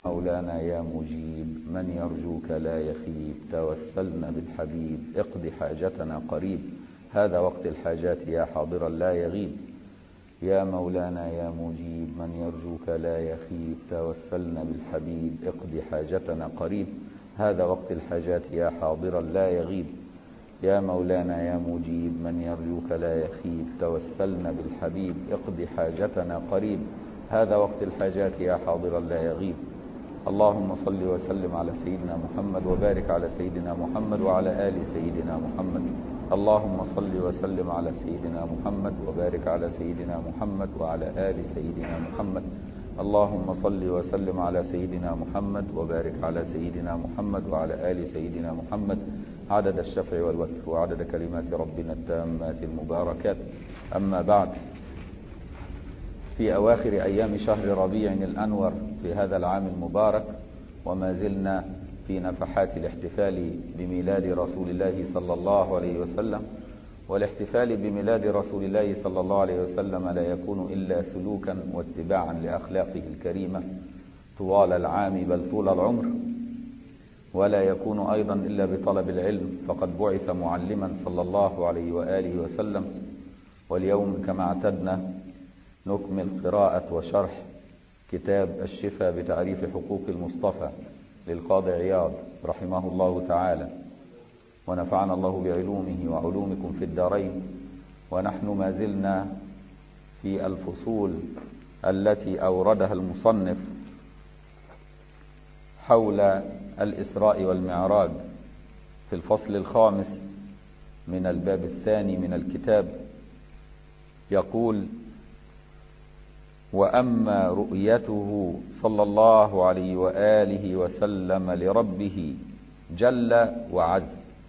مولانا يا مجيب من يرجوك لا يخيب توسلنا بالحبيب اقض حاجتنا قريب هذا وقت الحاجات يا حاضرا لا يغيب يا مولانا يا مجيب من يرجوك لا يخيب توسلنا بالحبيب اقض حاجتنا قريب هذا وقت الحاجات يا حاضرا لا يغيب يا مولانا يا مجيب من يرجوك لا يخيب توسلنا بالحبيب اقض حاجتنا قريب هذا وقت الحاجات يا حاضرا لا يغيب اللهم صل وسلم على سيدنا محمد وبارك على سيدنا محمد وعلى آل سيدنا محمد اللهم صل وسلم على سيدنا محمد وبارك على سيدنا محمد وعلى آل سيدنا محمد اللهم صل وسلم على سيدنا محمد وبارك على سيدنا محمد وعلى آل سيدنا محمد عدد الشفع والوتر وعدد كلمات ربنا التامات المباركات أما بعد في أواخر أيام شهر ربيع الأنور في هذا العام المبارك وما زلنا في نفحات الاحتفال بميلاد رسول الله صلى الله عليه وسلم والاحتفال بميلاد رسول الله صلى الله عليه وسلم لا يكون إلا سلوكا واتباعا لأخلاقه الكريمة طوال العام بل طول العمر ولا يكون أيضا إلا بطلب العلم فقد بعث معلما صلى الله عليه وآله وسلم واليوم كما اعتدنا نكمل قراءة وشرح كتاب الشفاء بتعريف حقوق المصطفى للقاضي عياض رحمه الله تعالى ونفعنا الله بعلومه وعلومكم في الدارين ونحن ما زلنا في الفصول التي أوردها المصنف حول الإسراء والمعراج في الفصل الخامس من الباب الثاني من الكتاب يقول وأما رؤيته صلى الله عليه وآله وسلم لربه جل وعز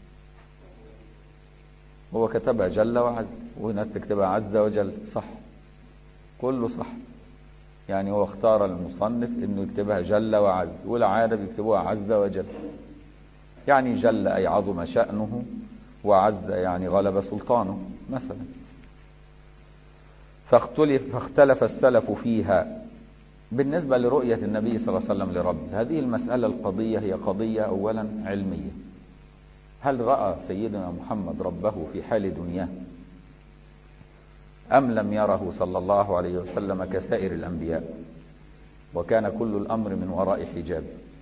هو كتبها جل وعز وهنا تكتبها عز وجل صح كله صح يعني هو اختار المصنف انه يكتبها جل وعز والعادة بيكتبوها عز وجل يعني جل اي عظم شأنه وعز يعني غلب سلطانه مثلا فاختلف, فاختلف السلف فيها بالنسبة لرؤية النبي صلى الله عليه وسلم لربه هذه المسألة القضية هي قضية أولا علمية هل رأى سيدنا محمد ربه في حال دنياه أم لم يره صلى الله عليه وسلم كسائر الأنبياء وكان كل الأمر من وراء حجاب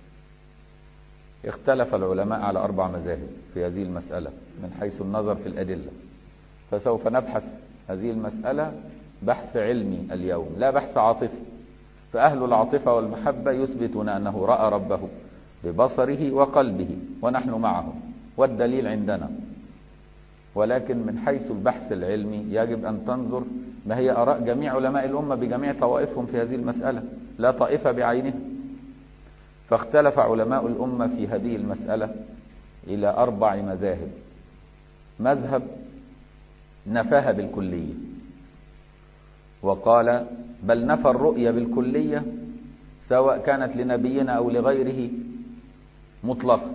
اختلف العلماء على أربع مذاهب في هذه المسألة من حيث النظر في الأدلة فسوف نبحث هذه المسألة بحث علمي اليوم لا بحث عاطفي فأهل العاطفة والمحبة يثبتون أنه رأى ربه ببصره وقلبه ونحن معه والدليل عندنا ولكن من حيث البحث العلمي يجب أن تنظر ما هي أراء جميع علماء الأمة بجميع طوائفهم في هذه المسألة لا طائفة بعينها فاختلف علماء الأمة في هذه المسألة إلى أربع مذاهب مذهب نفاها بالكلية وقال بل نفى الرؤية بالكلية سواء كانت لنبينا أو لغيره مطلقة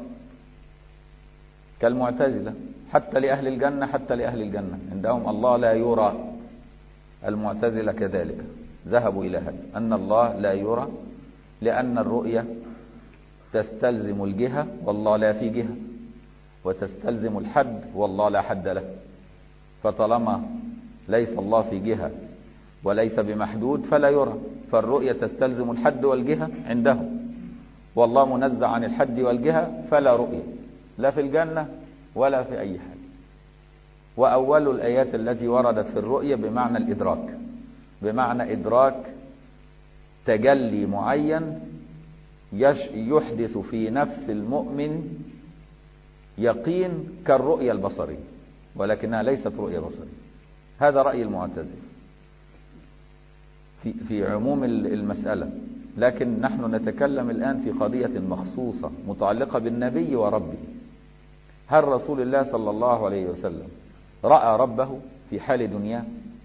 كالمعتزلة حتى لأهل الجنة حتى لأهل الجنة عندهم الله لا يرى المعتزلة كذلك ذهبوا إلى هذا أن الله لا يرى لأن الرؤية تستلزم الجهة والله لا في جهة وتستلزم الحد والله لا حد له فطالما ليس الله في جهة وليس بمحدود فلا يرى فالرؤية تستلزم الحد والجهة عنده والله منزع عن الحد والجهة فلا رؤية لا في الجنة ولا في أي حال وأول الآيات التي وردت في الرؤية بمعنى الإدراك بمعنى إدراك تجلي معين يحدث في نفس المؤمن يقين كالرؤية البصرية ولكنها ليست رؤية بصرية هذا رأي المعتزلة في, في عموم المسألة لكن نحن نتكلم الآن في قضية مخصوصة متعلقة بالنبي وربه هل رسول الله صلى الله عليه وسلم رأى ربه في حال دنياه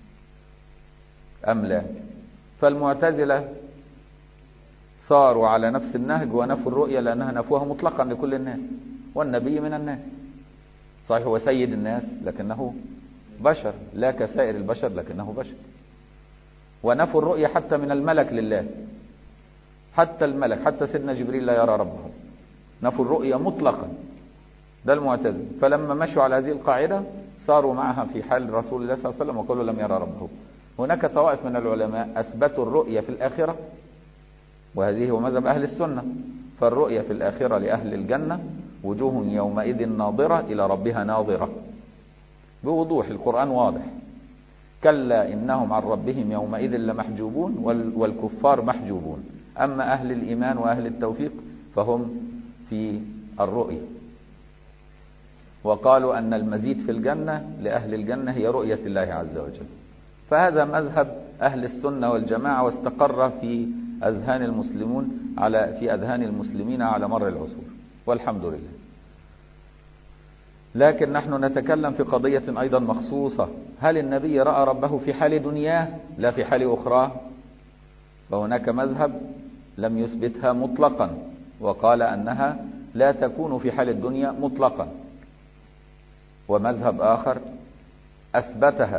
أم لا فالمعتزلة صاروا على نفس النهج ونفوا الرؤية لأنها نفوها مطلقا لكل الناس والنبي من الناس صحيح هو سيد الناس لكنه بشر لا كسائر البشر لكنه بشر ونفوا الرؤية حتى من الملك لله حتى الملك حتى سيدنا جبريل لا يرى ربه نفوا الرؤية مطلقا ده المعتزل فلما مشوا على هذه القاعدة صاروا معها في حال رسول الله صلى الله عليه وسلم وقالوا لم يرى ربه هناك طوائف من العلماء أثبتوا الرؤية في الآخرة وهذه هو مذهب أهل السنة فالرؤية في الآخرة لأهل الجنة وجوه يومئذ ناظرة إلى ربها ناظرة بوضوح القرآن واضح كلا إنهم عن ربهم يومئذ لمحجوبون والكفار محجوبون أما أهل الإيمان وأهل التوفيق فهم في الرؤية وقالوا أن المزيد في الجنة لأهل الجنة هي رؤية الله عز وجل فهذا مذهب أهل السنة والجماعة واستقر في أذهان المسلمون على في أذهان المسلمين على مر العصور والحمد لله لكن نحن نتكلم في قضية أيضا مخصوصة هل النبي رأى ربه في حال دنياه لا في حال أخرى فهناك مذهب لم يثبتها مطلقا وقال أنها لا تكون في حال الدنيا مطلقا ومذهب آخر أثبتها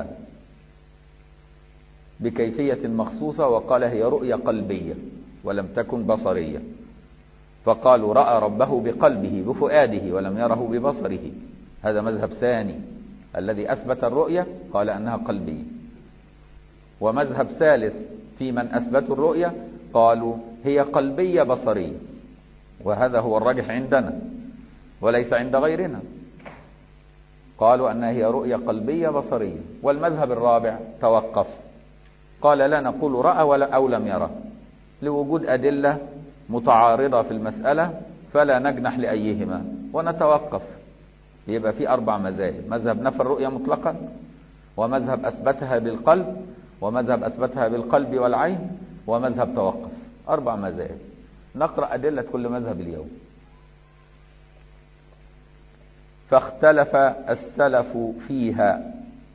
بكيفية مخصوصة وقال هي رؤية قلبية ولم تكن بصرية فقالوا رأى ربه بقلبه بفؤاده ولم يره ببصره هذا مذهب ثاني الذي أثبت الرؤية قال أنها قلبية ومذهب ثالث في من أثبتوا الرؤية قالوا هي قلبية بصرية وهذا هو الراجح عندنا وليس عند غيرنا قالوا أنها هي رؤية قلبية بصرية والمذهب الرابع توقف قال لا نقول رأى ولا أو لم يرى لوجود أدلة متعارضة في المسألة فلا نجنح لأيهما ونتوقف يبقى في أربع مذاهب مذهب نفى الرؤية مطلقا ومذهب أثبتها بالقلب ومذهب أثبتها بالقلب والعين ومذهب توقف أربع مذاهب نقرأ أدلة كل مذهب اليوم فاختلف السلف فيها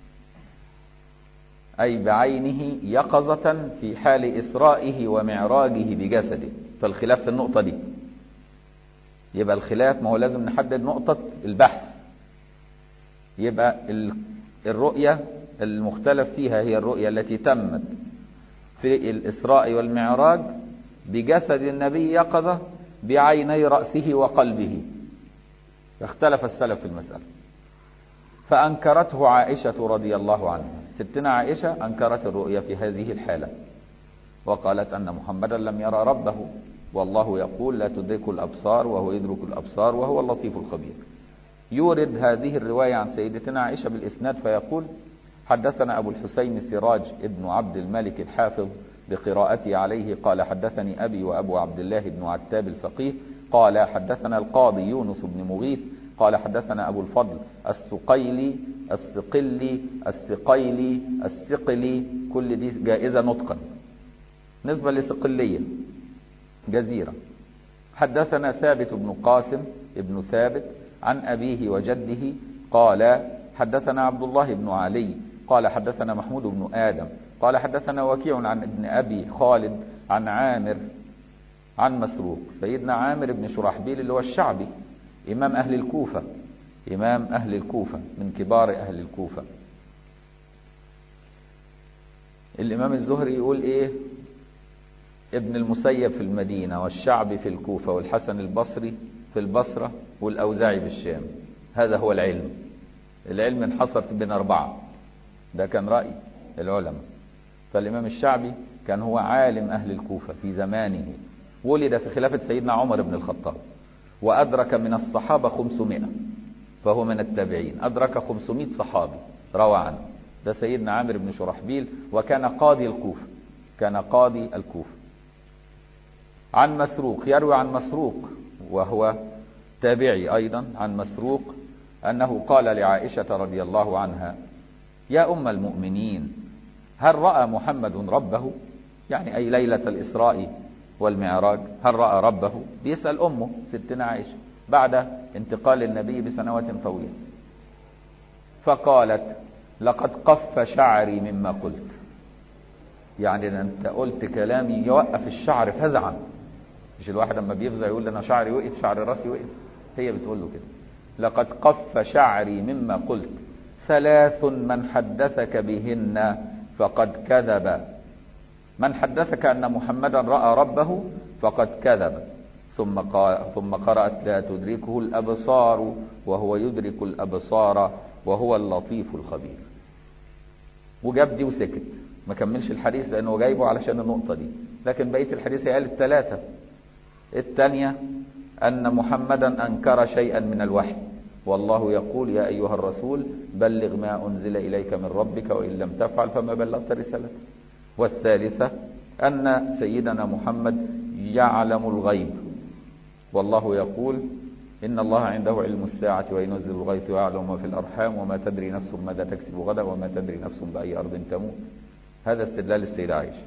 أي بعينه يقظة في حال إسرائه ومعراجه بجسده فالخلاف في النقطة دي يبقى الخلاف ما هو لازم نحدد نقطة البحث يبقى الرؤية المختلف فيها هي الرؤية التي تمت في الإسراء والمعراج بجسد النبي يقظة بعيني رأسه وقلبه اختلف السلف في المسألة فأنكرته عائشة رضي الله عنها ستنا عائشة أنكرت الرؤية في هذه الحالة وقالت أن محمدا لم يرى ربه والله يقول لا تدرك الأبصار وهو يدرك الأبصار وهو اللطيف الخبير يورد هذه الرواية عن سيدتنا عائشة بالإسناد فيقول حدثنا أبو الحسين سراج ابن عبد الملك الحافظ بقراءتي عليه قال حدثني أبي وأبو عبد الله بن عتاب الفقيه قال حدثنا القاضي يونس بن مغيث قال حدثنا أبو الفضل السقيلي السقلي السقيلي السقلي كل دي جائزة نطقا نسبة لسقلية جزيرة حدثنا ثابت بن قاسم ابن ثابت عن أبيه وجده قال حدثنا عبد الله بن علي قال حدثنا محمود بن آدم قال حدثنا وكيع عن ابن أبي خالد عن عامر عن مسروق سيدنا عامر بن شرحبيل اللي هو الشعبي إمام أهل الكوفة إمام أهل الكوفة من كبار أهل الكوفة الإمام الزهري يقول إيه ابن المسيب في المدينة والشعبي في الكوفة والحسن البصري في البصرة والأوزاعي بالشام هذا هو العلم العلم انحصر بين أربعة ده كان رأي العلماء فالإمام الشعبي كان هو عالم أهل الكوفة في زمانه ولد في خلافة سيدنا عمر بن الخطاب وأدرك من الصحابة 500 فهو من التابعين أدرك 500 صحابي روى عنه ده سيدنا عامر بن شرحبيل وكان قاضي الكوفة كان قاضي الكوفة عن مسروق يروي عن مسروق وهو تابعي أيضا عن مسروق أنه قال لعائشة رضي الله عنها يا أم المؤمنين هل رأى محمد ربه يعني أي ليلة الإسراء والمعراج هل رأى ربه بيسأل أمه ستنا عائشة بعد انتقال النبي بسنوات طويلة فقالت لقد قف شعري مما قلت يعني أنت قلت كلامي يوقف الشعر فزعا مش الواحد لما بيفزع يقول أنا شعري وقف شعر راسي وقف هي بتقول له كده لقد قف شعري مما قلت ثلاث من حدثك بهن فقد كذب من حدثك أن محمدا رأى ربه فقد كذب ثم قال ثم قرأت لا تدركه الأبصار وهو يدرك الأبصار وهو اللطيف الخبير وجاب دي وسكت ما كملش الحديث لأنه جايبه علشان النقطة دي لكن بقية الحديث قال الثلاثة الثانية أن محمدا أنكر شيئا من الوحي والله يقول يا أيها الرسول بلغ ما أنزل إليك من ربك وإن لم تفعل فما بلغت رسالته والثالثة أن سيدنا محمد يعلم الغيب والله يقول إن الله عنده علم الساعة وينزل الغيث ويعلم ما في الأرحام وما تدري نفس ماذا تكسب غدا وما تدري نفس بأي أرض تموت هذا استدلال السيدة عائشة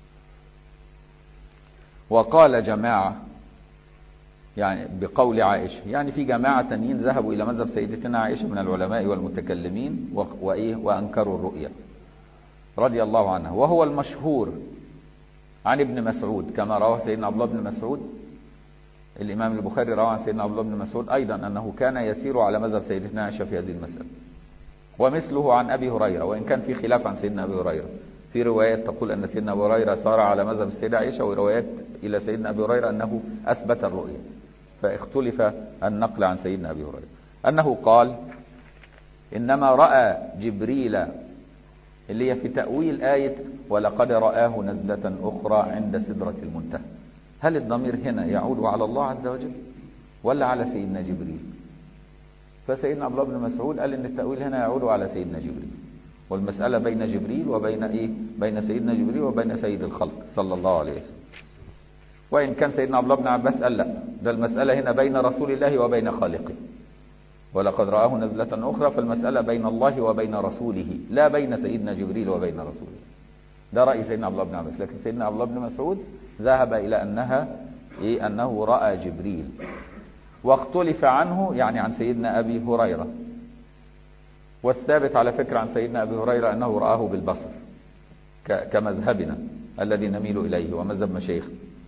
وقال جماعة يعني بقول عائشة يعني في جماعة تانيين ذهبوا إلى مذهب سيدتنا عائشة من العلماء والمتكلمين وإيه وأنكروا الرؤيا رضي الله عنها وهو المشهور عن ابن مسعود كما رواه سيدنا عبد الله بن مسعود الإمام البخاري روى عن سيدنا عبد الله بن مسعود أيضا أنه كان يسير على مذهب سيدتنا عائشة في هذه المسألة ومثله عن أبي هريرة وإن كان في خلاف عن سيدنا أبي هريرة في روايات تقول أن سيدنا أبي هريرة صار على مذهب السيدة عائشة وروايات إلى سيدنا أبي هريرة أنه أثبت الرؤية فاختلف النقل عن سيدنا أبي هريرة أنه قال إنما رأى جبريل اللي هي في تأويل آية ولقد رآه نزلة أخرى عند سدرة المنتهى هل الضمير هنا يعود على الله عز وجل ولا على سيدنا جبريل فسيدنا عبد الله بن مسعود قال ان التأويل هنا يعود على سيدنا جبريل والمسألة بين جبريل وبين ايه بين سيدنا جبريل وبين سيد الخلق صلى الله عليه وسلم وإن كان سيدنا عبد الله بن عباس قال لا ده المسألة هنا بين رسول الله وبين خالقه ولقد رآه نزلة أخرى فالمسألة بين الله وبين رسوله لا بين سيدنا جبريل وبين رسوله ده رأي سيدنا عبد الله بن عباس لكن سيدنا عبد الله بن مسعود ذهب إلى أنها إيه أنه رأى جبريل واختلف عنه يعني عن سيدنا أبي هريرة والثابت على فكرة عن سيدنا أبي هريرة أنه رآه بالبصر كمذهبنا الذي نميل إليه ومذهب مشايخ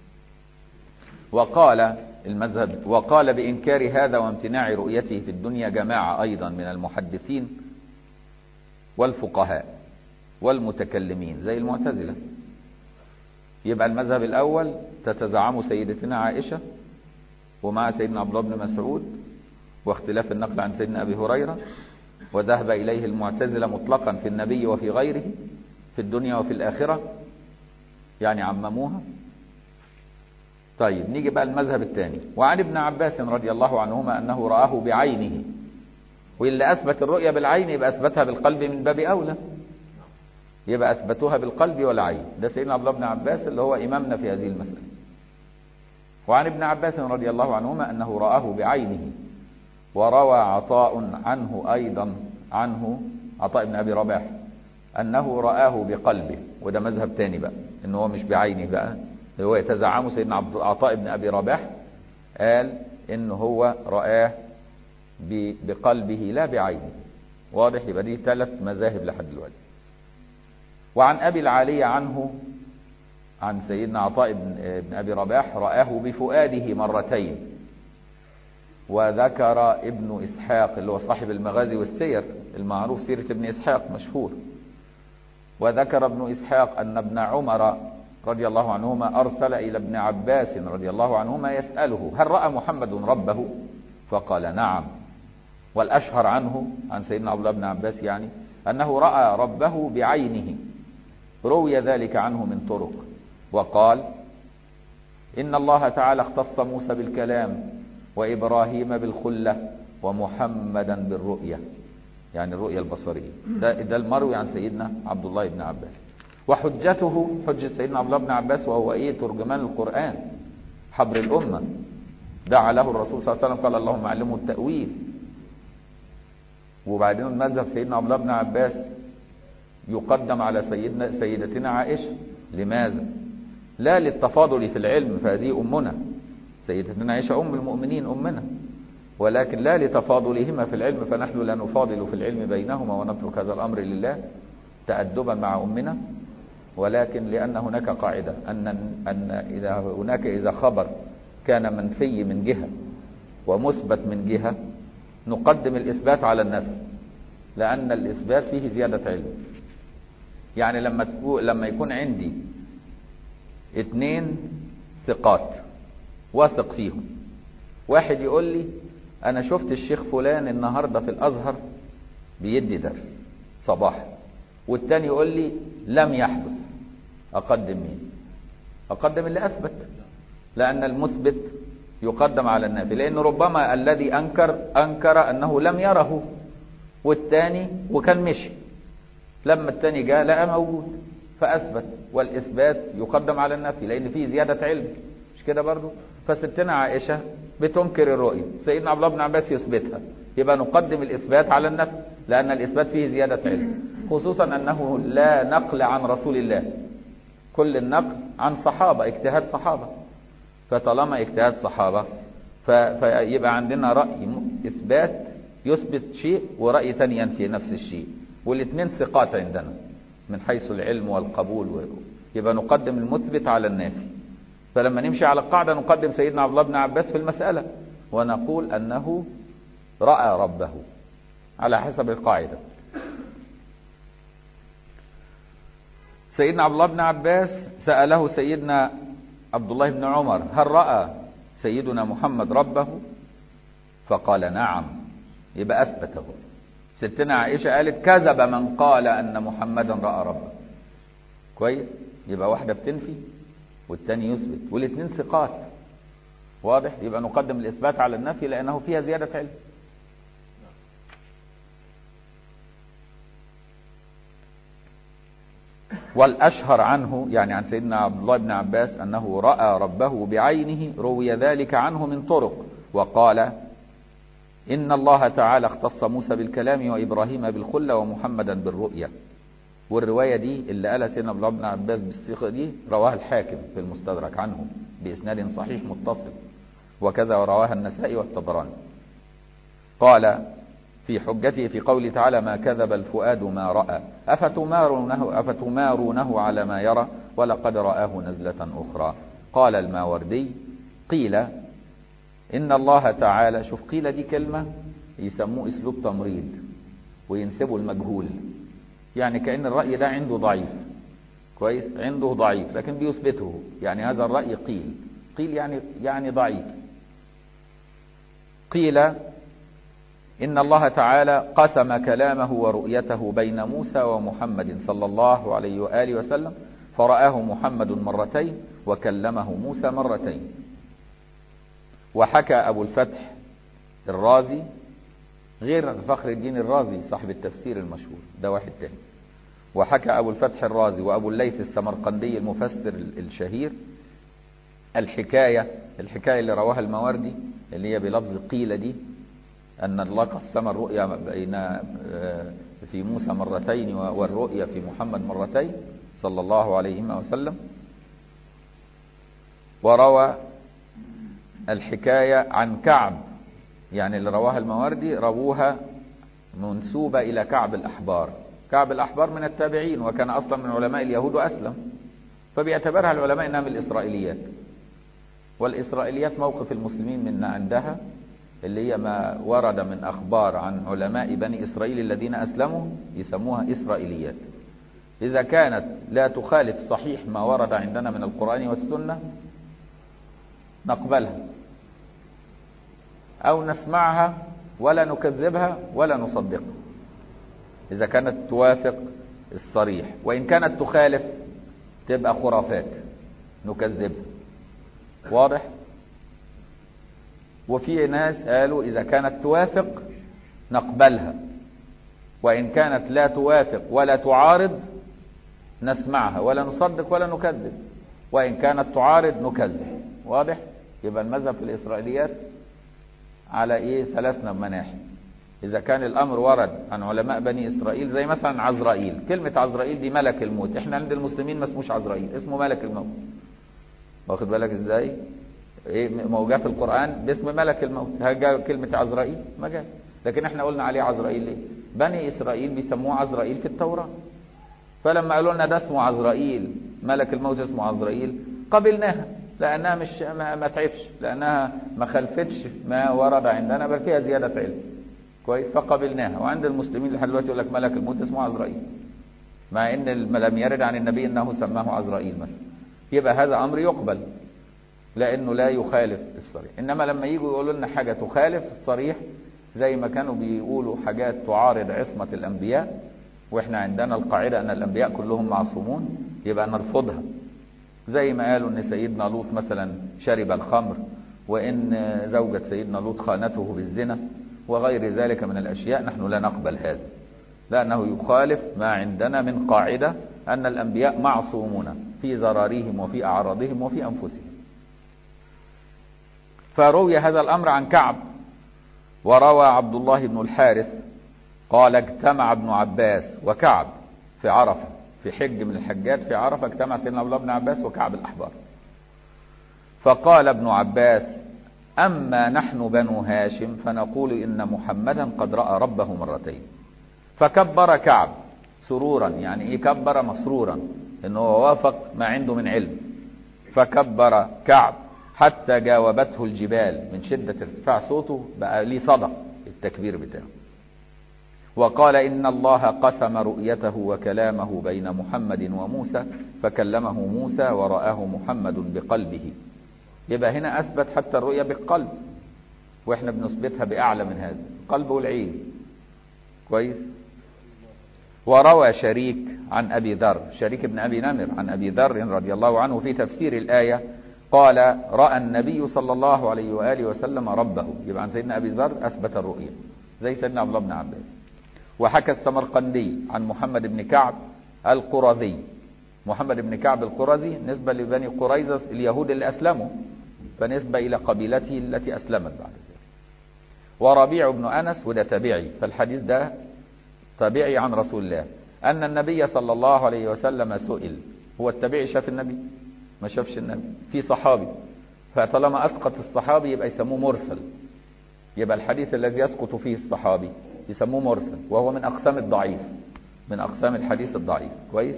وقال المذهب وقال بإنكار هذا وامتناع رؤيته في الدنيا جماعة أيضا من المحدثين والفقهاء والمتكلمين زي المعتزلة يبقى المذهب الأول تتزعم سيدتنا عائشة ومع سيدنا عبد الله بن مسعود واختلاف النقل عن سيدنا أبي هريرة وذهب إليه المعتزلة مطلقا في النبي وفي غيره في الدنيا وفي الآخرة يعني عمموها طيب نيجي بقى المذهب الثاني وعن ابن عباس رضي الله عنهما أنه رآه بعينه واللي أثبت الرؤية بالعين يبقى أثبتها بالقلب من باب أولى يبقى أثبتوها بالقلب والعين ده سيدنا عبد الله بن عباس اللي هو إمامنا في هذه المسألة وعن ابن عباس رضي الله عنهما أنه رآه بعينه وروى عطاء عنه أيضا عنه عطاء بن أبي رباح أنه رآه بقلبه وده مذهب تاني بقى إن هو مش بعينه بقى هو يتزعم سيدنا عبد عطاء بن أبي رباح قال إن هو رآه بقلبه لا بعينه واضح يبقى دي ثلاث مذاهب لحد دلوقتي وعن أبي العالية عنه عن سيدنا عطاء بن أبي رباح رآه بفؤاده مرتين وذكر ابن إسحاق اللي هو صاحب المغازي والسير المعروف سيرة ابن إسحاق مشهور وذكر ابن إسحاق أن ابن عمر رضي الله عنهما أرسل إلى ابن عباس رضي الله عنهما يسأله هل رأى محمد ربه فقال نعم والأشهر عنه عن سيدنا عبد الله بن عباس يعني أنه رأى ربه بعينه روي ذلك عنه من طرق وقال إن الله تعالى اختص موسى بالكلام وإبراهيم بالخلة ومحمدا بالرؤية يعني الرؤية البصرية ده, ده المروي عن سيدنا عبد الله بن عباس وحجته حجة سيدنا عبد الله بن عباس وهو ايه ترجمان القرآن حبر الأمة دعا له الرسول صلى الله عليه وسلم قال اللهم علمه التأويل وبعدين مذهب سيدنا عبد الله بن عباس يقدم على سيدنا سيدتنا عائشة لماذا لا للتفاضل في العلم فهذه أمنا سيدتنا عائشة أم المؤمنين أمنا ولكن لا لتفاضلهما في العلم فنحن لا نفاضل في العلم بينهما ونترك هذا الأمر لله تأدبا مع أمنا ولكن لأن هناك قاعدة أن أن إذا هناك إذا خبر كان منفي من جهة ومثبت من جهة نقدم الإثبات على النفي لأن الإثبات فيه زيادة علم يعني لما لما يكون عندي اثنين ثقات واثق فيهم واحد يقول لي انا شفت الشيخ فلان النهارده في الازهر بيدي درس صباح والتاني يقول لي لم يحدث اقدم مين اقدم اللي اثبت لان المثبت يقدم على النافي لان ربما الذي انكر انكر انه لم يره والتاني وكان مشي لما التاني جاء لقى موجود فاثبت والاثبات يقدم على النفي لان فيه زياده علم مش كده برضو فستنا عائشه بتنكر الرؤيه سيدنا عبد الله بن عباس يثبتها يبقى نقدم الاثبات على النفي لان الاثبات فيه زياده علم خصوصا انه لا نقل عن رسول الله كل النقل عن صحابه اجتهاد صحابه فطالما اجتهاد صحابه فيبقى عندنا راي اثبات يثبت شيء ورأي تاني ينفي نفس الشيء والاثنين ثقات عندنا من حيث العلم والقبول و... يبقى نقدم المثبت على النافي فلما نمشي على القاعدة نقدم سيدنا عبد الله بن عباس في المسألة ونقول أنه رأى ربه على حسب القاعدة سيدنا عبد الله بن عباس سأله سيدنا عبد الله بن عمر هل رأى سيدنا محمد ربه فقال نعم يبقى أثبته ستنا عائشة قالت كذب من قال أن محمدا رأى ربه كويس يبقى واحدة بتنفي والتاني يثبت والاثنين ثقات واضح يبقى نقدم الإثبات على النفي لأنه فيها زيادة علم والأشهر عنه يعني عن سيدنا عبد الله بن عباس أنه رأى ربه بعينه روي ذلك عنه من طرق وقال إن الله تعالى اختص موسى بالكلام وإبراهيم بالخلة ومحمدا بالرؤية والرواية دي اللي قالها سيدنا عبد الله بن عباس بالصيغة دي رواها الحاكم في المستدرك عنه بإسناد صحيح متصل وكذا رواها النسائي والطبراني قال في حجته في قوله تعالى ما كذب الفؤاد ما رأى أفتمارونه, أفتمارونه على ما يرى ولقد رآه نزلة أخرى قال الماوردي قيل إن الله تعالى شوف قيل دي كلمة يسموه أسلوب تمريض وينسبوا المجهول يعني كأن الرأي ده عنده ضعيف كويس عنده ضعيف لكن بيثبته يعني هذا الرأي قيل قيل يعني يعني ضعيف قيل إن الله تعالى قسم كلامه ورؤيته بين موسى ومحمد صلى الله عليه وآله وسلم فرآه محمد مرتين وكلمه موسى مرتين وحكى أبو الفتح الرازي غير فخر الدين الرازي صاحب التفسير المشهور ده واحد تاني وحكى أبو الفتح الرازي وأبو الليث السمرقندي المفسر الشهير الحكاية الحكاية اللي رواها المواردي اللي هي بلفظ قيل دي أن الله قسم الرؤيا بين في موسى مرتين والرؤيا في محمد مرتين صلى الله عليه وسلم وروى الحكاية عن كعب يعني اللي رواها المواردي رووها منسوبة إلى كعب الأحبار كعب الأحبار من التابعين وكان أصلا من علماء اليهود وأسلم فبيعتبرها العلماء إنها من الإسرائيليات والإسرائيليات موقف المسلمين من عندها اللي هي ما ورد من أخبار عن علماء بني إسرائيل الذين أسلموا يسموها إسرائيليات إذا كانت لا تخالف صحيح ما ورد عندنا من القرآن والسنة نقبلها أو نسمعها ولا نكذبها ولا نصدقها إذا كانت توافق الصريح وإن كانت تخالف تبقى خرافات نكذبها واضح وفي ناس قالوا إذا كانت توافق نقبلها وإن كانت لا توافق ولا تعارض نسمعها ولا نصدق ولا نكذب وإن كانت تعارض نكذب واضح يبقى المذهب في الإسرائيليات على إيه ثلاث مناحي إذا كان الأمر ورد عن علماء بني إسرائيل زي مثلا عزرائيل كلمة عزرائيل دي ملك الموت إحنا عند المسلمين ما اسموش عزرائيل اسمه ملك الموت واخد بالك إزاي إيه ما هو جاء في القرآن باسم ملك الموت جاء كلمة عزرائيل ما جاء لكن إحنا قلنا عليه عزرائيل ليه بني إسرائيل بيسموه عزرائيل في التوراة فلما قالوا لنا ده اسمه عزرائيل ملك الموت اسمه عزرائيل قبلناها لأنها مش ما, ما تعبش لأنها ما خلفتش ما ورد عندنا بل فيها زيادة علم كويس فقبلناها وعند المسلمين لحد دلوقتي يقول لك ملك الموت اسمه عزرائيل مع ان لم يرد عن النبي انه سماه عزرائيل مثلا يبقى هذا امر يقبل لانه لا يخالف الصريح انما لما يجوا يقولوا لنا حاجه تخالف الصريح زي ما كانوا بيقولوا حاجات تعارض عصمه الانبياء واحنا عندنا القاعده ان الانبياء كلهم معصومون يبقى نرفضها زي ما قالوا ان سيدنا لوط مثلا شرب الخمر وان زوجة سيدنا لوط خانته بالزنا وغير ذلك من الاشياء نحن لا نقبل هذا لانه يخالف ما عندنا من قاعدة ان الانبياء معصومون في ضرارهم وفي اعراضهم وفي انفسهم فروي هذا الامر عن كعب وروى عبد الله بن الحارث قال اجتمع ابن عباس وكعب في عرفه في حج من الحجات في عرفه اجتمع سيدنا عبد الله بن عباس وكعب الاحبار فقال ابن عباس اما نحن بنو هاشم فنقول ان محمدا قد راى ربه مرتين فكبر كعب سرورا يعني ايه كبر مسرورا انه وافق ما عنده من علم فكبر كعب حتى جاوبته الجبال من شدة ارتفاع صوته بقى ليه صدى التكبير بتاعه وقال إن الله قسم رؤيته وكلامه بين محمد وموسى فكلمه موسى ورآه محمد بقلبه يبقى هنا أثبت حتى الرؤية بالقلب وإحنا بنثبتها بأعلى من هذا القلب والعين كويس وروى شريك عن أبي ذر شريك بن أبي نمر عن أبي ذر رضي الله عنه في تفسير الآية قال رأى النبي صلى الله عليه وآله وسلم ربه يبقى عن سيدنا أبي ذر أثبت الرؤية زي سيدنا عبد الله بن عباس وحكى السمرقندي عن محمد بن كعب القرظي محمد بن كعب القرظي نسبة لبني قريظة اليهود اللي أسلموا فنسبة إلى قبيلته التي أسلمت بعد ذلك وربيع بن أنس وده تابعي فالحديث ده تابعي عن رسول الله أن النبي صلى الله عليه وسلم سئل هو التابعي شاف النبي ما شافش النبي في صحابي فطالما أسقط الصحابي يبقى يسموه مرسل يبقى الحديث الذي يسقط فيه الصحابي يسموه مرسل وهو من أقسام الضعيف من أقسام الحديث الضعيف كويس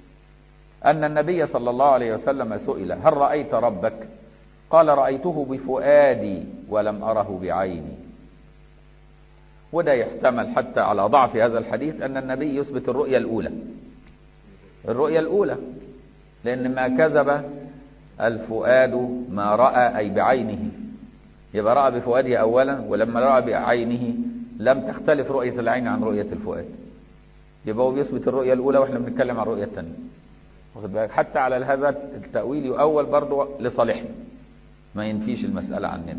أن النبي صلى الله عليه وسلم سئل هل رأيت ربك قال رأيته بفؤادي ولم أره بعيني وده يحتمل حتى على ضعف هذا الحديث أن النبي يثبت الرؤية الأولى الرؤية الأولى لأن ما كذب الفؤاد ما رأى أي بعينه يبقى رأى بفؤاده أولا ولما رأى بعينه لم تختلف رؤية العين عن رؤية الفؤاد يبقى هو بيثبت الرؤية الأولى وإحنا بنتكلم عن الرؤية الثانية واخد بالك حتى على هذا التأويل يؤول برضه لصالحنا ما ينفيش المسألة عننا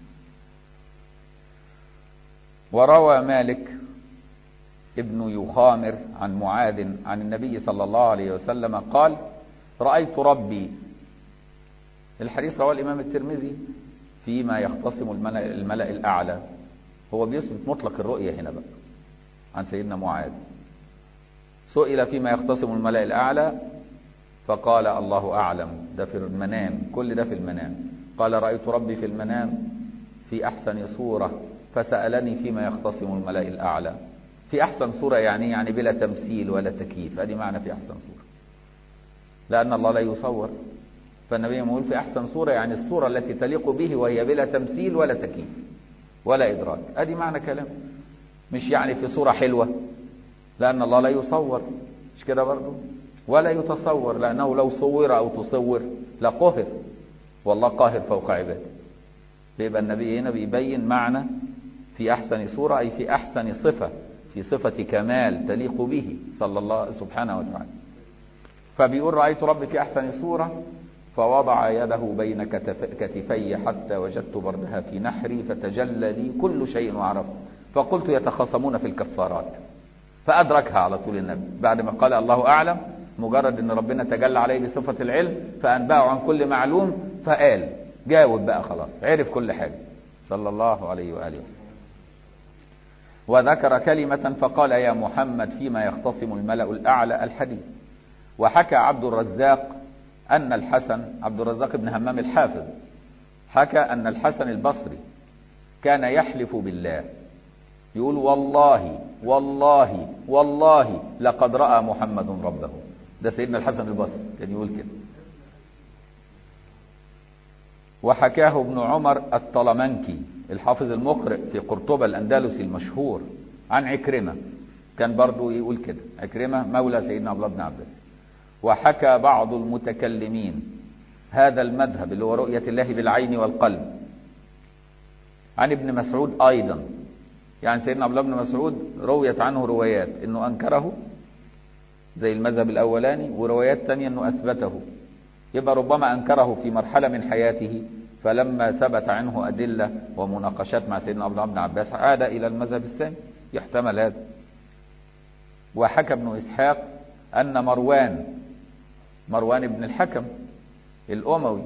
وروى مالك ابن يخامر عن معاذ عن النبي صلى الله عليه وسلم قال رأيت ربي الحديث رواه الإمام الترمذي فيما يختصم الملأ, الملأ الأعلى هو بيثبت مطلق الرؤية هنا بقى عن سيدنا معاذ سئل فيما يختصم الملأ الأعلى فقال الله أعلم ده في المنام كل ده في المنام قال رأيت ربي في المنام في أحسن صورة فسألني فيما يختصم الملأ الأعلى في أحسن صورة يعني يعني بلا تمثيل ولا تكييف هذه معنى في أحسن صورة لأن الله لا يصور فالنبي يقول في أحسن صورة يعني الصورة التي تليق به وهي بلا تمثيل ولا تكييف ولا إدراك أدي معنى كلام مش يعني في صورة حلوة لأن الله لا يصور مش كده برضه ولا يتصور لأنه لو صور أو تصور لقهر والله قاهر فوق عباده يبقى النبي هنا بيبين معنى في أحسن صورة أي في أحسن صفة في صفة كمال تليق به صلى الله سبحانه وتعالى فبيقول رأيت ربي في أحسن صورة فوضع يده بين كتفي حتى وجدت بردها في نحري فتجلى لي كل شيء وعرفت فقلت يتخاصمون في الكفارات فأدركها على طول النبي بعد ما قال الله أعلم مجرد ان ربنا تجلى عليه بصفة العلم فأنبأه عن كل معلوم فقال جاوب بقى خلاص عرف كل حاجة صلى الله عليه وآله وسلم وذكر كلمة فقال يا محمد فيما يختصم الملأ الأعلى الحديث وحكى عبد الرزاق أن الحسن عبد الرزاق بن همام الحافظ حكى أن الحسن البصري كان يحلف بالله يقول والله والله والله لقد رأى محمد ربه ده سيدنا الحسن البصري كان يقول كده وحكاه ابن عمر الطلمنكي الحافظ المقرئ في قرطبة الأندلسي المشهور عن عكرمة كان برضو يقول كده عكرمة مولى سيدنا عبد الله بن عباس وحكى بعض المتكلمين هذا المذهب اللي هو رؤية الله بالعين والقلب عن ابن مسعود أيضا يعني سيدنا عبد الله بن مسعود رويت عنه روايات انه انكره زي المذهب الاولاني وروايات تانية انه اثبته يبقى ربما انكره في مرحلة من حياته فلما ثبت عنه ادلة ومناقشات مع سيدنا عبد الله بن عباس عاد الى المذهب الثاني يحتمل هذا وحكى ابن اسحاق ان مروان مروان بن الحكم الاموي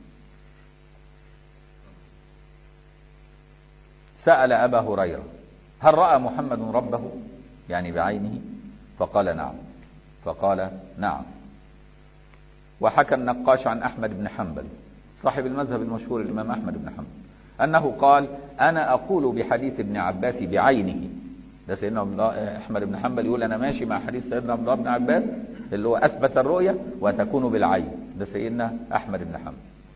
سأل أبا هريرة هل رأى محمد ربه يعني بعينه فقال نعم فقال نعم وحكى النقاش عن أحمد بن حنبل صاحب المذهب المشهور الإمام أحمد بن حنبل أنه قال أنا أقول بحديث ابن عباس بعينه ده سيدنا أحمد بن حنبل يقول أنا ماشي مع حديث سيدنا عبد الله بن عباس اللي هو أثبت الرؤية وتكون بالعين ده سيدنا أحمد بن حنبل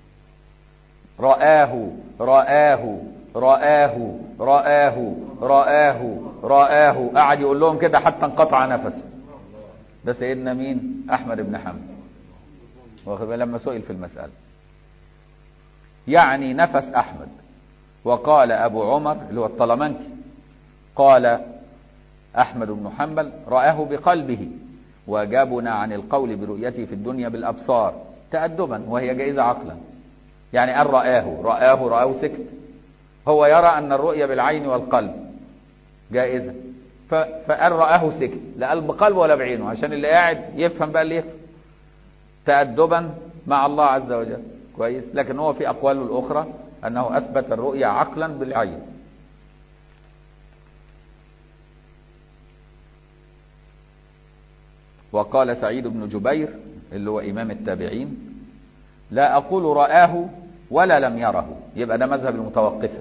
رآه رآه رآه رآه رآه رآه قعد يقول لهم كده حتى انقطع نفسه ده سيدنا مين أحمد بن حنبل واخد لما سئل في المسألة يعني نفس أحمد وقال أبو عمر اللي هو الطلمنكي قال أحمد بن حنبل رآه بقلبه وجابنا عن القول برؤيته في الدنيا بالأبصار تأدبا وهي جائزة عقلا يعني قال رآه رآه رآه سكت هو يرى أن الرؤية بالعين والقلب جائزة فقال رآه سكت لا قال بقلبه ولا بعينه عشان اللي قاعد يفهم بقى اللي يفهم تأدبا مع الله عز وجل كويس لكن هو في أقواله الأخرى أنه أثبت الرؤية عقلا بالعين وقال سعيد بن جبير اللي هو إمام التابعين لا أقول رآه ولا لم يره يبقى ده مذهب المتوقفة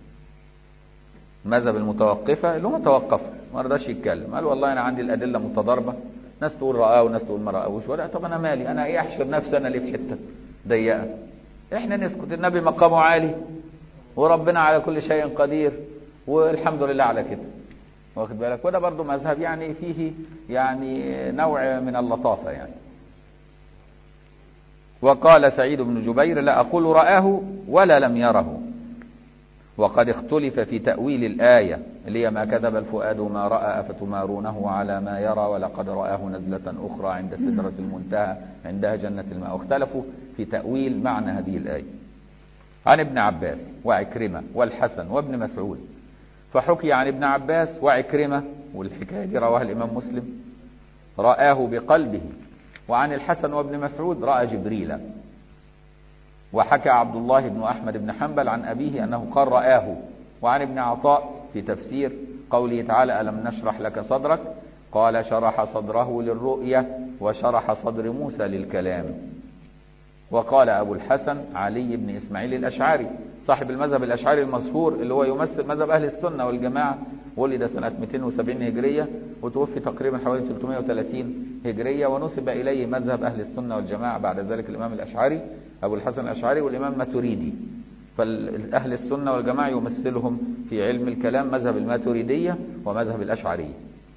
مذهب المتوقفة اللي هم توقفوا ما رضاش يتكلم قال والله أنا عندي الأدلة متضاربة ناس تقول رآه وناس تقول ما رآهوش ولا طب أنا مالي أنا إيه أحشر نفسي أنا ليه في حتة ضيقة إحنا نسكت النبي مقامه عالي وربنا على كل شيء قدير والحمد لله على كده واخد بالك وده برضو مذهب يعني فيه يعني نوع من اللطافة يعني وقال سعيد بن جبير لا أقول رآه ولا لم يره وقد اختلف في تأويل الآية اللي هي ما كذب الفؤاد ما رأى أفتمارونه على ما يرى ولقد رآه نزلة أخرى عند سدرة المنتهى عندها جنة الماء واختلفوا في تأويل معنى هذه الآية عن ابن عباس وعكرمة والحسن وابن مسعود فحكي عن ابن عباس وعكرمة والحكاية دي رواها الإمام مسلم رآه بقلبه وعن الحسن وابن مسعود رأى جبريل وحكى عبد الله بن أحمد بن حنبل عن أبيه أنه قال رآه وعن ابن عطاء في تفسير قوله تعالى ألم نشرح لك صدرك قال شرح صدره للرؤية وشرح صدر موسى للكلام وقال أبو الحسن علي بن إسماعيل الأشعري صاحب المذهب الأشعري المشهور اللي هو يمثل مذهب أهل السنة والجماعة ولد سنة 270 هجرية وتوفي تقريبا حوالي 330 هجرية ونسب إليه مذهب أهل السنة والجماعة بعد ذلك الإمام الأشعري أبو الحسن الأشعري والإمام ماتريدي فأهل السنة والجماعة يمثلهم في علم الكلام مذهب الماتريدية ومذهب الأشعرية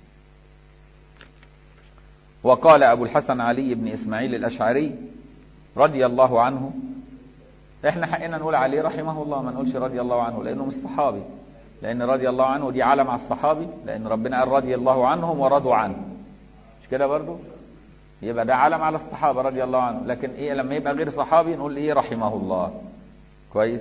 وقال أبو الحسن علي بن إسماعيل الأشعري رضي الله عنه احنا حقنا نقول عليه رحمه الله ما نقولش رضي الله عنه لأنه مش صحابي لأن رضي الله عنه دي علم على الصحابي لأن ربنا قال رضي الله عنهم ورضوا عنه مش كده برضو يبقى ده علم على الصحابة رضي الله عنه لكن ايه لما يبقى غير صحابي نقول ايه رحمه الله كويس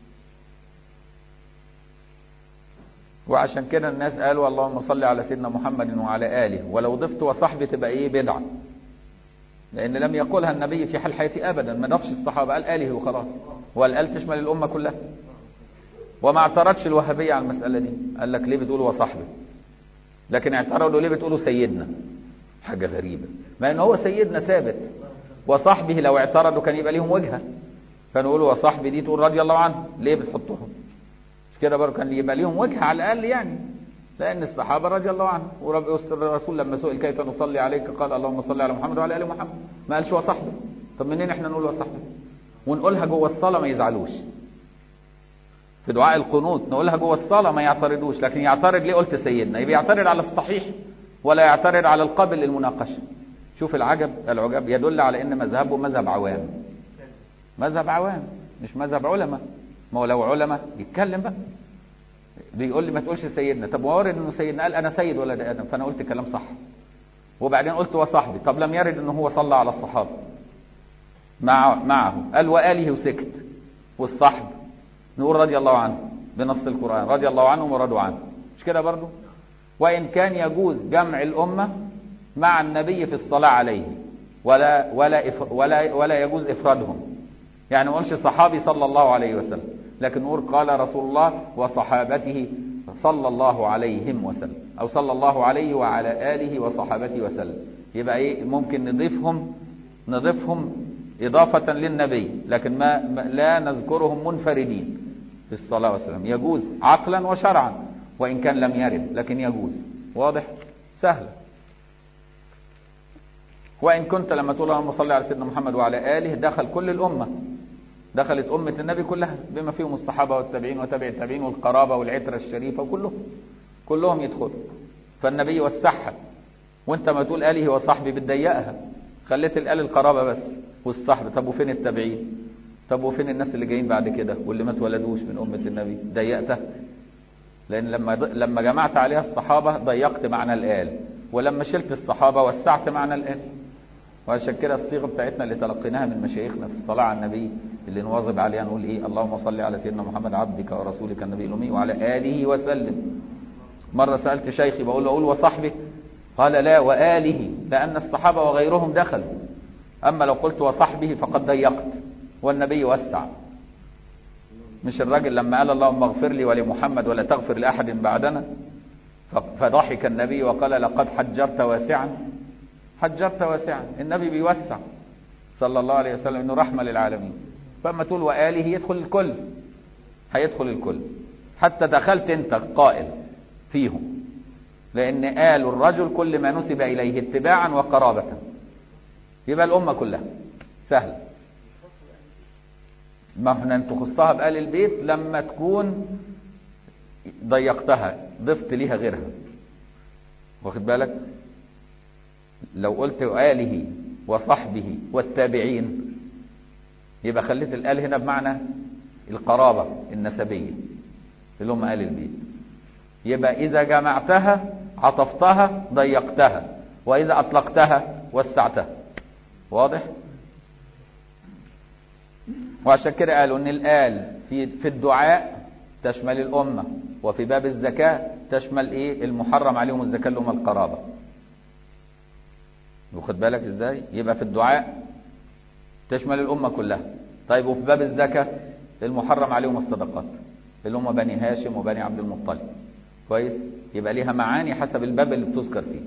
وعشان كده الناس قالوا اللهم صل على سيدنا محمد وعلى آله ولو ضفت وصحبه تبقى ايه بدعة لأن لم يقولها النبي في حال حياته أبدا ما ضافش الصحابة قال آله وخلاص والآل تشمل الأمة كلها وما اعترضش الوهابية على المسألة دي قال لك ليه بتقولوا وصحبه لكن اعترضوا ليه بتقولوا سيدنا حاجة غريبة ما ان هو سيدنا ثابت وصحبه لو اعترضوا كان يبقى ليهم وجهة كانوا يقولوا وصحبه دي تقول رضي الله عنه ليه بتحطهم مش كده برضه كان يبقى ليهم وجهة على الأقل يعني لأن الصحابة رضي الله عنهم ورب الرسول لما سئل كيف نصلي عليك قال اللهم صل على محمد وعلى آل محمد ما قالش وصحبه طب منين احنا نقول وصحبه ونقولها جوه الصلاة ما يزعلوش في دعاء القنوت نقولها جوه الصلاة ما يعترضوش لكن يعترض ليه قلت سيدنا يبقى يعترض على الصحيح ولا يعترض على القابل للمناقشة شوف العجب العجب يدل على ان مذهبه مذهب عوام مذهب عوام مش مذهب علماء ما هو لو علماء يتكلم بقى بيقول لي ما تقولش سيدنا طب وارد انه سيدنا قال انا سيد ولد ادم فانا قلت كلام صح وبعدين قلت وصحبي طب لم يرد انه هو صلى على الصحابه مع معه قال واله وسكت والصحب نقول رضي الله عنه بنص القران رضي الله عنهم ورضوا عنه مش كده برضو وان كان يجوز جمع الامه مع النبي في الصلاه عليه ولا ولا إف ولا ولا يجوز افرادهم يعني ما نقولش صحابي صلى الله عليه وسلم لكن نقول قال رسول الله وصحابته صلى الله عليهم وسلم او صلى الله عليه وعلى اله وصحابته وسلم يبقى ايه ممكن نضيفهم نضيفهم اضافه للنبي لكن ما ما- لا نذكرهم منفردين في الصلاه والسلام يجوز عقلا وشرعا وان كان لم يرد لكن يجوز واضح سهل وان كنت لما تقول اللهم صل على سيدنا محمد وعلى اله دخل كل الامه دخلت أمة النبي كلها بما فيهم الصحابة والتابعين وتابع التابعين والقرابة والعترة الشريفة وكلهم كلهم يدخلوا فالنبي وسعها وانت ما تقول آله وصحبي بتضيقها خليت الآل القرابة بس والصحب طب وفين التابعين طب وفين الناس اللي جايين بعد كده واللي ما اتولدوش من أمة النبي ضيقتها لأن لما لما جمعت عليها الصحابة ضيقت معنى الآل ولما شلت الصحابة وسعت معنى الآل وعشان كده الصيغه بتاعتنا اللي تلقيناها من مشايخنا في الصلاه على النبي اللي نواظب عليها نقول ايه اللهم صل على سيدنا محمد عبدك ورسولك النبي الامي وعلى اله وسلم مره سالت شيخي بقول له اقول وصحبه قال لا واله لان الصحابه وغيرهم دخلوا اما لو قلت وصحبه فقد ضيقت والنبي وسع مش الراجل لما قال اللهم اغفر لي ولمحمد ولا تغفر لاحد بعدنا فضحك النبي وقال لقد حجرت واسعا حجرت واسعا النبي بيوسع صلى الله عليه وسلم انه رحمه للعالمين فاما تقول واله يدخل الكل هيدخل الكل حتى دخلت انت قائل فيهم لان آل الرجل كل ما نسب اليه اتباعا وقرابه يبقى الامه كلها سهل ما احنا انت خصتها بآل البيت لما تكون ضيقتها ضفت ليها غيرها واخد بالك لو قلت آله وصحبه والتابعين يبقى خليت الآل هنا بمعنى القرابة النسبية اللي هم آل البيت يبقى إذا جمعتها عطفتها ضيقتها وإذا أطلقتها وسعتها واضح؟ وعشان كده قالوا ان الآل في في الدعاء تشمل الأمة وفي باب الزكاة تشمل ايه المحرم عليهم الزكاة اللي هم القرابة واخد بالك ازاي يبقى في الدعاء تشمل الأمة كلها طيب وفي باب الزكاة المحرم عليهم الصدقات اللي هم بني هاشم وبني عبد المطلب كويس يبقى ليها معاني حسب الباب اللي بتذكر فيه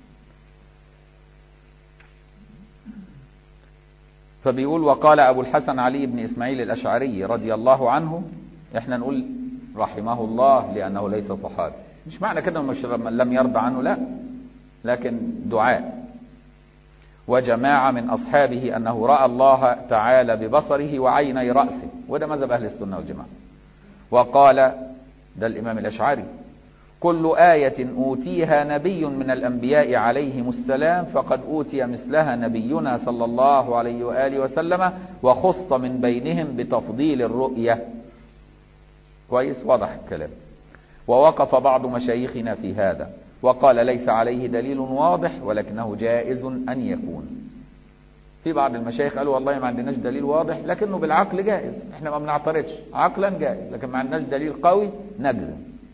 فبيقول وقال أبو الحسن علي بن إسماعيل الأشعري رضي الله عنه احنا نقول رحمه الله لأنه ليس صحابي مش معنى كده مش لم يرضى عنه لا لكن دعاء وجماعة من أصحابه أنه رأى الله تعالى ببصره وعيني رأسه وده مذهب أهل السنة والجماعة وقال ده الإمام الأشعري كل آية أوتيها نبي من الأنبياء عليهم السلام فقد أوتي مثلها نبينا صلى الله عليه وآله وسلم وخص من بينهم بتفضيل الرؤية كويس واضح الكلام ووقف بعض مشايخنا في هذا وقال ليس عليه دليل واضح ولكنه جائز أن يكون في بعض المشايخ قالوا والله ما عندناش دليل واضح لكنه بالعقل جائز احنا ما بنعترضش عقلا جائز لكن ما عندناش دليل قوي نجزم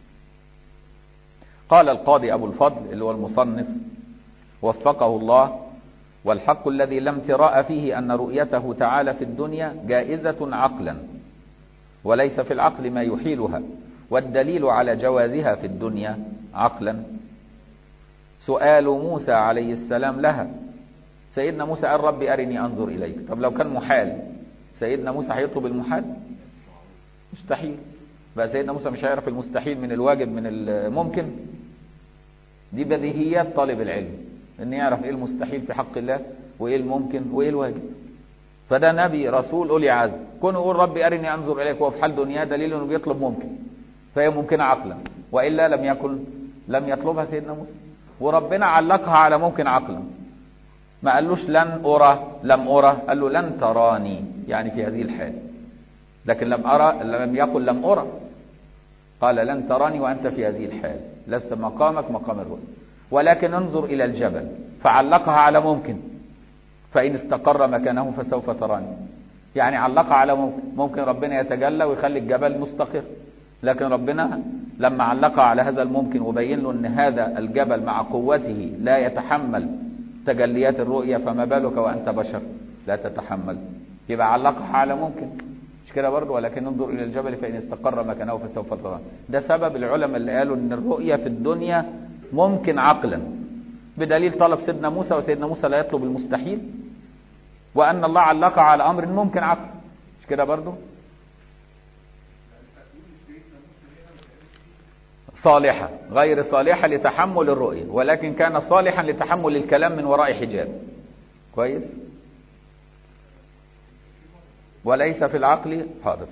قال القاضي أبو الفضل اللي هو المصنف وفقه الله والحق الذي لم تراء فيه أن رؤيته تعالى في الدنيا جائزة عقلا وليس في العقل ما يحيلها والدليل على جوازها في الدنيا عقلا سؤال موسى عليه السلام لها سيدنا موسى قال ربي أرني أنظر إليك طب لو كان محال سيدنا موسى هيطلب المحال مستحيل بقى سيدنا موسى مش هيعرف المستحيل من الواجب من الممكن دي بديهيات طالب العلم ان يعرف ايه المستحيل في حق الله وايه الممكن وايه الواجب فده نبي رسول اولي عزم كون يقول ربي ارني انظر اليك وهو في حال دنيا دليل انه بيطلب ممكن فهي ممكنه عقلا والا لم يكن لم يطلبها سيدنا موسى وربنا علقها على ممكن عقلا ما قالوش لن ارى لم ارى قال له لن تراني يعني في هذه الحال لكن لم أرى لم يقل لم أرى قال لن تراني وأنت في هذه الحال لست مقامك مقام الرؤيا ولكن انظر إلى الجبل فعلقها على ممكن فإن استقر مكانه فسوف تراني يعني علقها على ممكن ممكن ربنا يتجلى ويخلي الجبل مستقر لكن ربنا لما علقها على هذا الممكن وبين له ان هذا الجبل مع قوته لا يتحمل تجليات الرؤية فما بالك وأنت بشر لا تتحمل يبقى علقها على ممكن مش كده برضه ولكن انظر إلى الجبل فإن استقر مكانه فسوف تراه ده سبب العلماء اللي قالوا ان الرؤية في الدنيا ممكن عقلا بدليل طلب سيدنا موسى وسيدنا موسى لا يطلب المستحيل وأن الله علقها على أمر ممكن عقلا مش كده برضه صالحة غير صالحة لتحمل الرؤية ولكن كان صالحا لتحمل الكلام من وراء حجاب كويس وليس في العقل حاضر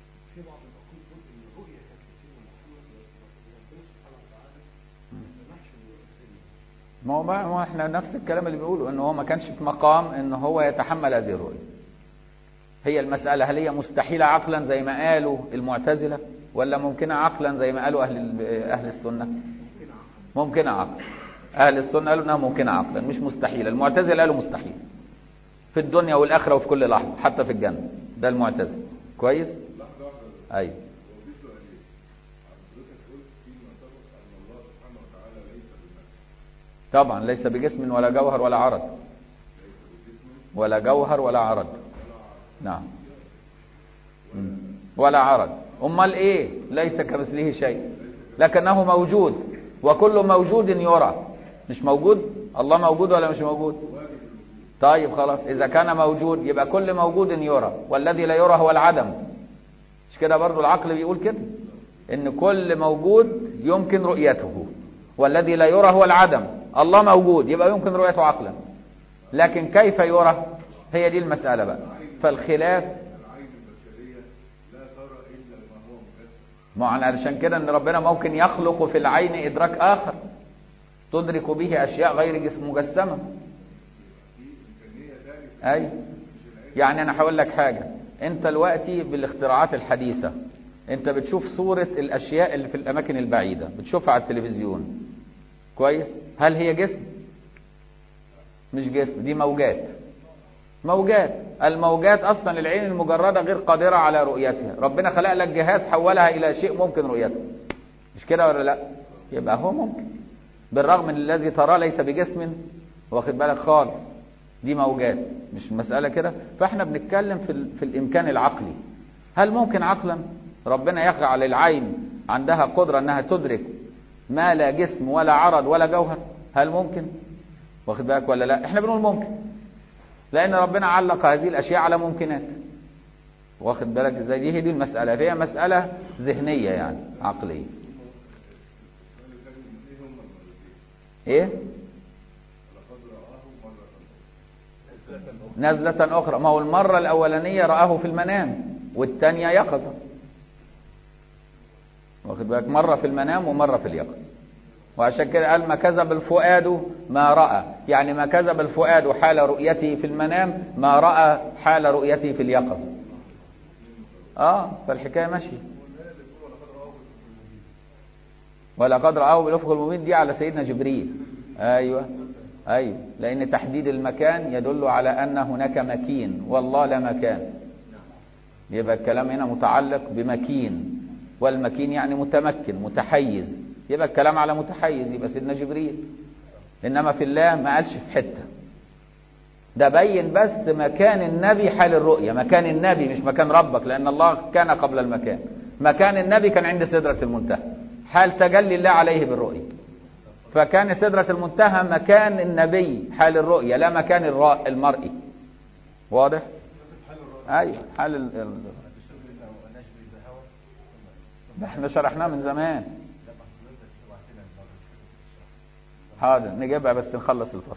ما هو ما هو احنا نفس الكلام اللي بيقوله ان هو ما كانش في مقام ان هو يتحمل هذه الرؤية هي المسألة هل هي مستحيلة عقلا زي ما قالوا المعتزلة ولا ممكنة عقلا زي ما قالوا أهل أهل السنة ممكنة عقلا أهل السنة قالوا أنها ممكنة عقلا مش مستحيلة المعتزلة قالوا مستحيل في الدنيا والآخرة وفي كل لحظة حتى في الجنة ده المعتزلة كويس أيوه طبعا ليس بجسم ولا جوهر ولا عرض ولا جوهر ولا عرض نعم ولا عرض امال ايه ليس كمثله شيء لكنه موجود وكل موجود يرى مش موجود الله موجود ولا مش موجود طيب خلاص اذا كان موجود يبقى كل موجود يرى والذي لا يرى هو العدم مش كده برضو العقل بيقول كده ان كل موجود يمكن رؤيته والذي لا يرى هو العدم الله موجود يبقى يمكن رؤيته عقلا لكن كيف يرى هي دي المسألة بقى فالخلاف ما علشان كده ان ربنا ممكن يخلق في العين ادراك اخر تدرك به اشياء غير جسم مجسمه اي يعني انا هقول لك حاجه انت دلوقتي بالاختراعات الحديثه انت بتشوف صوره الاشياء اللي في الاماكن البعيده بتشوفها على التلفزيون كويس هل هي جسم مش جسم دي موجات موجات الموجات اصلا العين المجرده غير قادره على رؤيتها ربنا خلق لك جهاز حولها الى شيء ممكن رؤيته مش كده ولا لا يبقى هو ممكن بالرغم من الذي تراه ليس بجسم واخد بالك خالص دي موجات مش مسألة كده فاحنا بنتكلم في, ال... في الامكان العقلي هل ممكن عقلا ربنا يجعل العين عندها قدرة انها تدرك ما لا جسم ولا عرض ولا جوهر هل ممكن واخد بالك ولا لا احنا بنقول ممكن لأن ربنا علق هذه الأشياء على ممكنات واخد بالك ازاي دي هي دي المسألة هي مسألة ذهنية يعني عقلية ايه نزلة أخرى ما هو المرة الأولانية رآه في المنام والثانية يقظة واخد بالك مرة في المنام ومرة في اليقظة وعشان كده قال ما كذب الفؤاد ما رأى يعني ما كذب الفؤاد حال رؤيته في المنام ما رأى حال رؤيته في اليقظة اه فالحكاية ماشية ولقد رآه بالأفق المبين دي على سيدنا جبريل ايوه ايوه لان تحديد المكان يدل على ان هناك مكين والله لا مكان يبقى الكلام هنا متعلق بمكين والمكين يعني متمكن متحيز يبقى الكلام على متحيز يبقى سيدنا جبريل انما في الله ما قالش في حته ده بين بس مكان النبي حال الرؤية مكان النبي مش مكان ربك لأن الله كان قبل المكان مكان النبي كان عند سدرة المنتهى حال تجلي الله عليه بالرؤية فكان سدرة المنتهى مكان النبي حال الرؤية لا مكان المرئي واضح؟ أيوة حال ال... ده احنا شرحناه من زمان حاضر نجيبها بس نخلص الفصل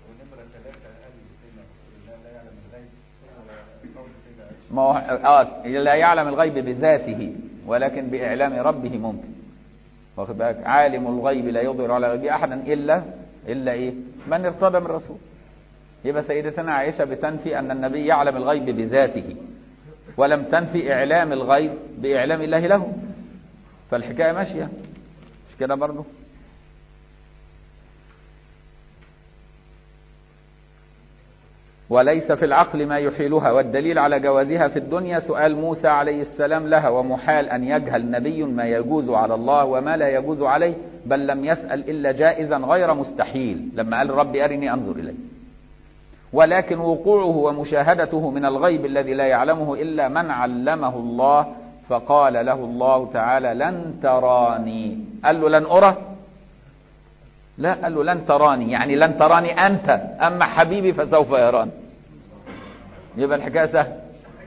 ما هو اه لا يعلم الغيب بذاته ولكن بإعلام ربه ممكن واخد بالك عالم الغيب لا يظهر على غيبه أحدا إلا إلا إيه من ارتضى من الرسول يبقى سيدتنا عائشة بتنفي أن النبي يعلم الغيب بذاته ولم تنفي إعلام الغيب بإعلام الله له فالحكاية ماشية مش كده برضه وليس في العقل ما يحيلها والدليل على جوازها في الدنيا سؤال موسى عليه السلام لها ومحال أن يجهل نبي ما يجوز على الله وما لا يجوز عليه بل لم يسأل إلا جائزا غير مستحيل لما قال ربي أرني أنظر إليه ولكن وقوعه ومشاهدته من الغيب الذي لا يعلمه إلا من علمه الله فقال له الله تعالى لن تراني قال له لن أرى لا قال له لن تراني يعني لن تراني أنت أما حبيبي فسوف يراني يبقى الحكاية سهلة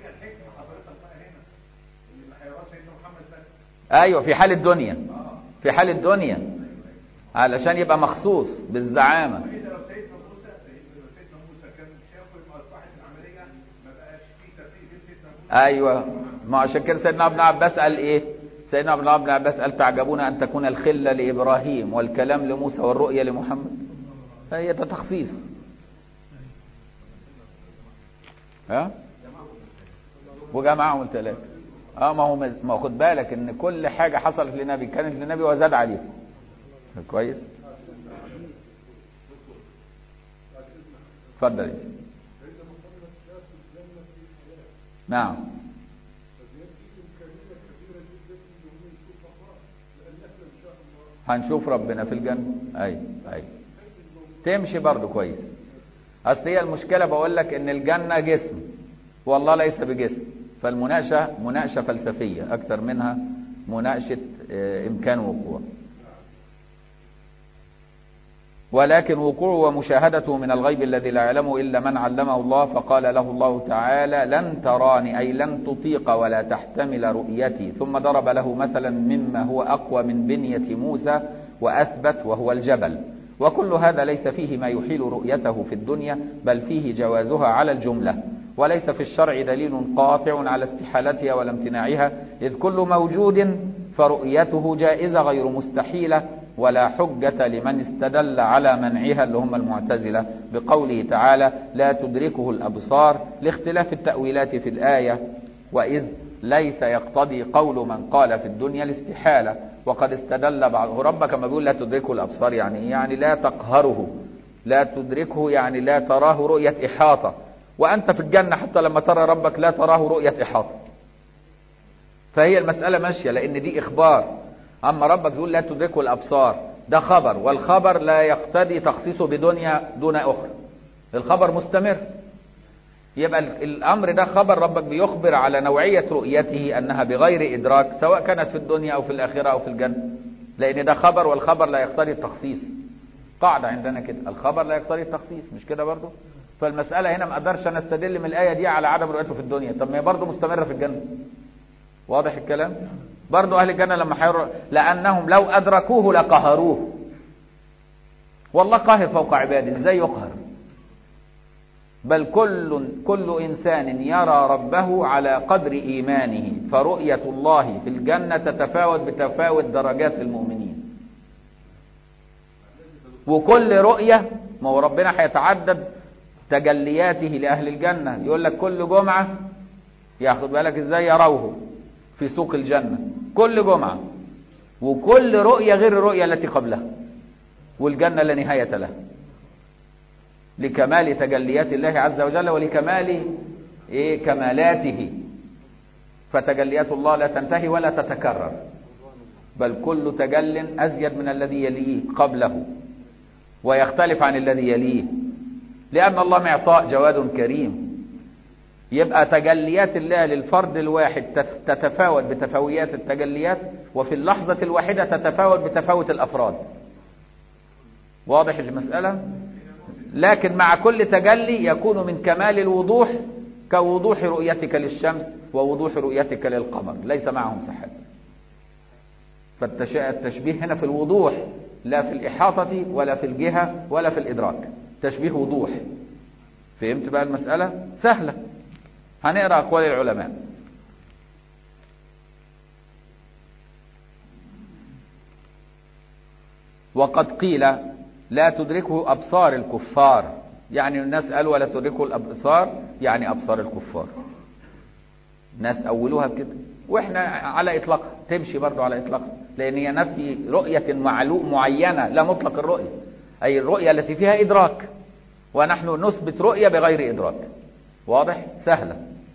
أيوة في حال الدنيا في حال الدنيا علشان يبقى مخصوص بالزعامة ايوه ما عشان كده سيدنا ابن عباس قال ايه سيدنا ابن عباس قال تعجبون ان تكون الخله لابراهيم والكلام لموسى والرؤيا لمحمد فهي ده تخصيص ها وجمعهم الثلاثه اه ما هو ما هو خد بالك ان كل حاجه حصلت لنبي كانت لنبي وزاد عليه كويس اتفضل نعم هنشوف ربنا في الجنة اي اي تمشي برضو كويس اصل هي المشكلة بقول لك ان الجنة جسم والله ليس بجسم فالمناقشة مناقشة فلسفية اكثر منها مناقشة امكان وقوع ولكن وقوعه ومشاهدته من الغيب الذي لا يعلمه إلا من علمه الله فقال له الله تعالى لن تراني أي لن تطيق ولا تحتمل رؤيتي ثم ضرب له مثلا مما هو أقوى من بنية موسى وأثبت وهو الجبل وكل هذا ليس فيه ما يحيل رؤيته في الدنيا بل فيه جوازها على الجملة وليس في الشرع دليل قاطع على استحالتها ولا امتناعها إذ كل موجود فرؤيته جائزة غير مستحيلة ولا حجة لمن استدل على منعها اللي هم المعتزلة بقوله تعالى لا تدركه الأبصار لاختلاف التأويلات في الآية وإذ ليس يقتضي قول من قال في الدنيا الاستحالة وقد استدل بعض ربك ما بيقول لا تدركه الأبصار يعني يعني لا تقهره لا تدركه يعني لا تراه رؤية إحاطة وأنت في الجنة حتى لما ترى ربك لا تراه رؤية إحاطة فهي المسألة ماشية لأن دي إخبار أما ربك يقول لا تدركه الأبصار ده خبر والخبر لا يقتضي تخصيصه بدنيا دون أخرى الخبر مستمر يبقى الأمر ده خبر ربك بيخبر على نوعية رؤيته أنها بغير إدراك سواء كانت في الدنيا أو في الآخرة أو في الجنة لأن ده خبر والخبر لا يقتضي التخصيص قاعدة عندنا كده الخبر لا يقتضي التخصيص مش كده برضه فالمسألة هنا ما أقدرش أنا استدل من الآية دي على عدم رؤيته في الدنيا طب ما هي برضه مستمرة في الجنة واضح الكلام برضو أهل الجنة لما حيروا لأنهم لو أدركوه لقهروه والله قاهر فوق عباده ازاي يقهر بل كل كل إنسان يرى ربه على قدر إيمانه فرؤية الله في الجنة تتفاوت بتفاوت درجات المؤمنين وكل رؤية ما هو ربنا هيتعدد تجلياته لأهل الجنة يقول لك كل جمعة ياخد بالك ازاي يروه في سوق الجنة كل جمعة وكل رؤية غير الرؤية التي قبلها والجنة لا نهاية لها لكمال تجليات الله عز وجل ولكمال إيه كمالاته فتجليات الله لا تنتهي ولا تتكرر بل كل تجل أزيد من الذي يليه قبله ويختلف عن الذي يليه لأن الله معطاء جواد كريم يبقى تجليات الله للفرد الواحد تتفاوت بتفاويات التجليات وفي اللحظة الواحدة تتفاوت بتفاوت الأفراد واضح المسألة لكن مع كل تجلي يكون من كمال الوضوح كوضوح رؤيتك للشمس ووضوح رؤيتك للقمر ليس معهم سحاب فالتشبيه هنا في الوضوح لا في الإحاطة ولا في الجهة ولا في الإدراك تشبيه وضوح فهمت بقى المسألة سهلة هنقرأ أقوال العلماء وقد قيل لا تدركه أبصار الكفار يعني الناس قالوا ولا تدركوا الابصار يعني ابصار الكفار ناس اولوها بكده واحنا على اطلاقها تمشي برضو على اطلاقها لان هي نفي رؤيه معلوم معينه لا مطلق الرؤيه اي الرؤيه التي فيها ادراك ونحن نثبت رؤيه بغير ادراك واضح سهله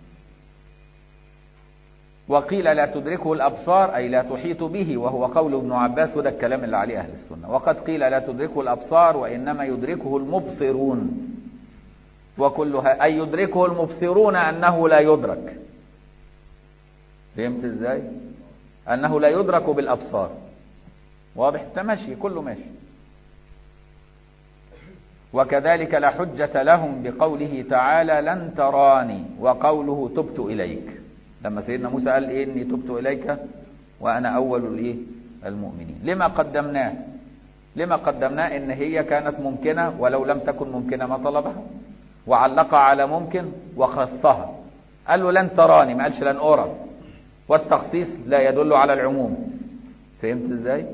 وقيل لا تدركه الابصار اي لا تحيط به وهو قول ابن عباس وده الكلام اللي عليه اهل السنه وقد قيل لا تدركه الابصار وانما يدركه المبصرون وكلها اي يدركه المبصرون انه لا يدرك فهمت ازاي انه لا يدرك بالابصار واضح تمشي كله ماشي وكذلك لا حجة لهم بقوله تعالى لن تراني وقوله تبت إليك لما سيدنا موسى قال إيه إني تبت إليك وأنا أول الإيه المؤمنين لما قدمناه لما قدمناه إن هي كانت ممكنة ولو لم تكن ممكنة ما طلبها وعلقها على ممكن وخصها قال له لن تراني ما قالش لن أرى والتخصيص لا يدل على العموم فهمت ازاي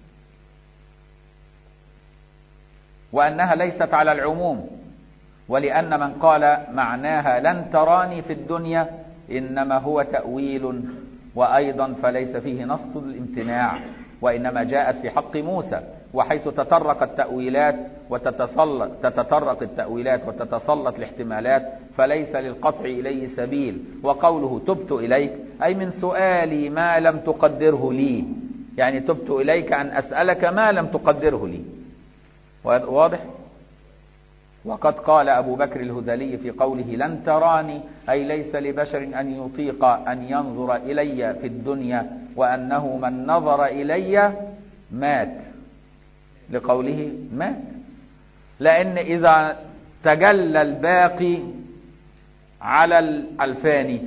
وأنها ليست على العموم ولأن من قال معناها لن تراني في الدنيا إنما هو تأويل وأيضا فليس فيه نص الامتناع وإنما جاءت في حق موسى وحيث تطرق التأويلات وتتسلط تتطرق التأويلات وتتسلط الاحتمالات فليس للقطع إليه سبيل وقوله تبت إليك أي من سؤالي ما لم تقدره لي يعني تبت إليك أن أسألك ما لم تقدره لي واضح وقد قال أبو بكر الهذلي في قوله لن تراني أي ليس لبشر أن يطيق أن ينظر إلي في الدنيا وأنه من نظر إلي مات لقوله مات لأن إذا تجلى الباقي على الفاني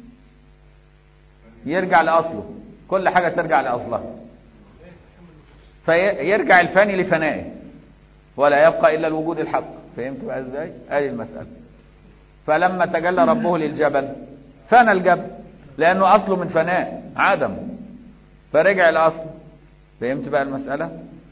يرجع لأصله كل حاجة ترجع لأصلها فيرجع الفاني لفنائه ولا يبقى إلا الوجود الحق فهمت بقى ازاي ادي المسألة فلما تجلى ربه للجبل فنى الجبل لأنه أصله من فناء عدم فرجع لأصله فهمت بقى المسألة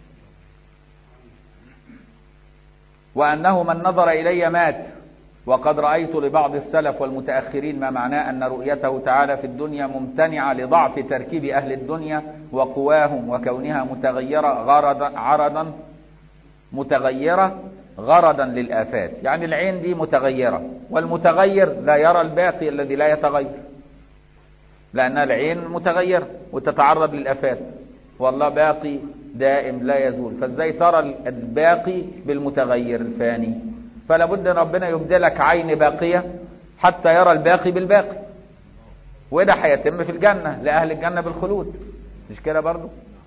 وأنه من نظر إلي مات وقد رأيت لبعض السلف والمتأخرين ما معناه أن رؤيته تعالى في الدنيا ممتنعة لضعف تركيب أهل الدنيا وقواهم وكونها متغيرة غرضا عرضا متغيرة غرضا للآفات يعني العين دي متغيرة والمتغير لا يرى الباقي الذي لا يتغير لأن العين متغيرة وتتعرض للآفات والله باقي دائم لا يزول فازاي ترى الباقي بالمتغير الفاني فلا بد ان ربنا يبدلك عين باقية حتى يرى الباقي بالباقي وده هيتم في الجنة لأهل الجنة بالخلود مش كده برضو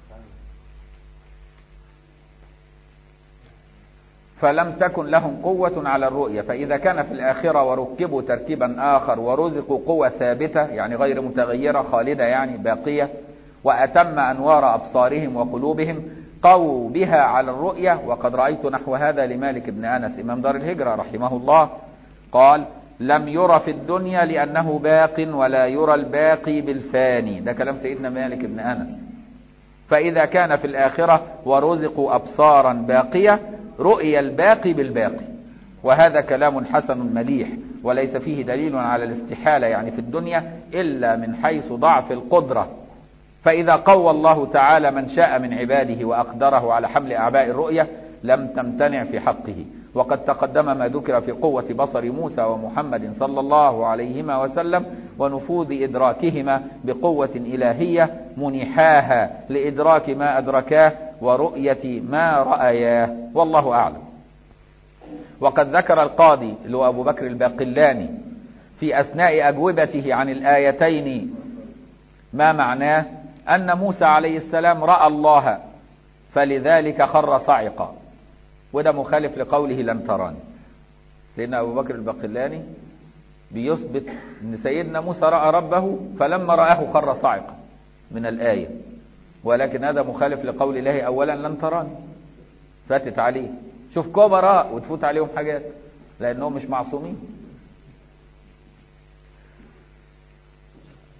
فلم تكن لهم قوة على الرؤية فإذا كان في الآخرة وركبوا تركيبا آخر ورزقوا قوة ثابتة يعني غير متغيرة خالدة يعني باقية وأتم أنوار أبصارهم وقلوبهم قووا بها على الرؤية وقد رأيت نحو هذا لمالك بن أنس إمام دار الهجرة رحمه الله قال لم يرى في الدنيا لأنه باق ولا يرى الباقي بالفاني ده كلام سيدنا مالك بن أنس فإذا كان في الآخرة ورزقوا أبصارا باقية رؤي الباقي بالباقي وهذا كلام حسن مليح وليس فيه دليل على الاستحالة يعني في الدنيا إلا من حيث ضعف القدرة فإذا قوى الله تعالى من شاء من عباده وأقدره على حمل أعباء الرؤية لم تمتنع في حقه وقد تقدم ما ذكر في قوة بصر موسى ومحمد صلى الله عليهما وسلم ونفوذ إدراكهما بقوة إلهية منحاها لإدراك ما أدركاه ورؤية ما رأياه والله أعلم وقد ذكر القاضي اللي هو أبو بكر الباقلاني في أثناء أجوبته عن الآيتين ما معناه أن موسى عليه السلام رأى الله فلذلك خر صعقا وده مخالف لقوله لن تراني لأن أبو بكر الباقلاني بيثبت أن سيدنا موسى رأى ربه فلما رآه خر صعقا من الآية ولكن هذا مخالف لقول الله أولا لن تراني فاتت عليه شوف كبراء وتفوت عليهم حاجات لأنهم مش معصومين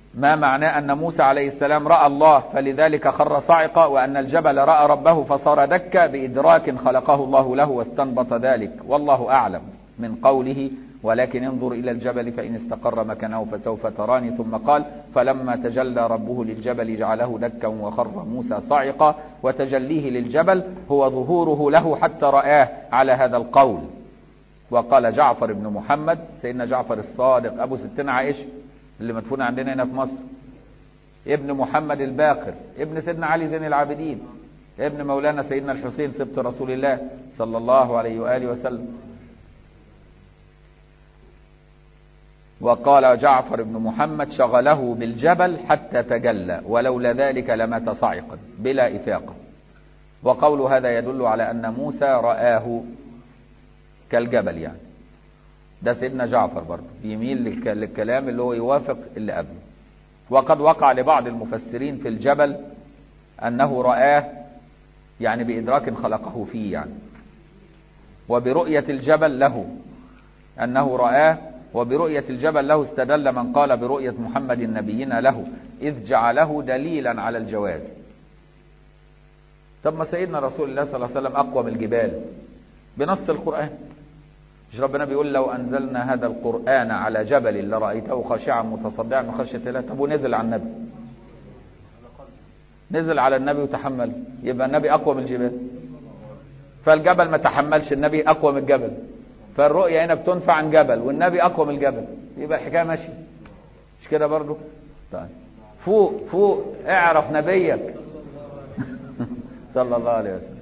ما معناه أن موسى عليه السلام رأى الله فلذلك خر صعقا وأن الجبل رأى ربه فصار دكا بإدراك خلقه الله له واستنبط ذلك والله أعلم من قوله ولكن انظر إلى الجبل فإن استقر مكانه فسوف تراني ثم قال فلما تجلى ربه للجبل جعله دكا وخر موسى صعقا وتجليه للجبل هو ظهوره له حتى رآه على هذا القول وقال جعفر بن محمد سيدنا جعفر الصادق أبو ستنا عائشة اللي مدفون عندنا هنا في مصر ابن محمد الباقر ابن سيدنا علي زين العابدين ابن مولانا سيدنا الحسين سبط رسول الله صلى الله عليه وآله وسلم وقال جعفر بن محمد شغله بالجبل حتى تجلى ولولا ذلك لمات صاعقا بلا إفاقة وقول هذا يدل على أن موسى رآه كالجبل يعني ده سيدنا جعفر برضه يميل للكلام اللي هو يوافق اللي قبله وقد وقع لبعض المفسرين في الجبل أنه رآه يعني بإدراك خلقه فيه يعني وبرؤية الجبل له أنه رآه وبرؤية الجبل له استدل من قال برؤية محمد النبيين له إذ جعله دليلا على الجواز طب ما سيدنا رسول الله صلى الله عليه وسلم أقوى من الجبال بنص القرآن مش ربنا بيقول لو أنزلنا هذا القرآن على جبل لرأيته خاشعا متصدعا من خشية الله طب ونزل على النبي نزل على النبي وتحمل يبقى النبي أقوى من الجبال فالجبل ما تحملش النبي أقوى من الجبل فالرؤية هنا بتنفع عن جبل والنبي أقوى من الجبل يبقى الحكاية ماشية مش كده برضو طيب فوق فوق اعرف نبيك صلى الله عليه وسلم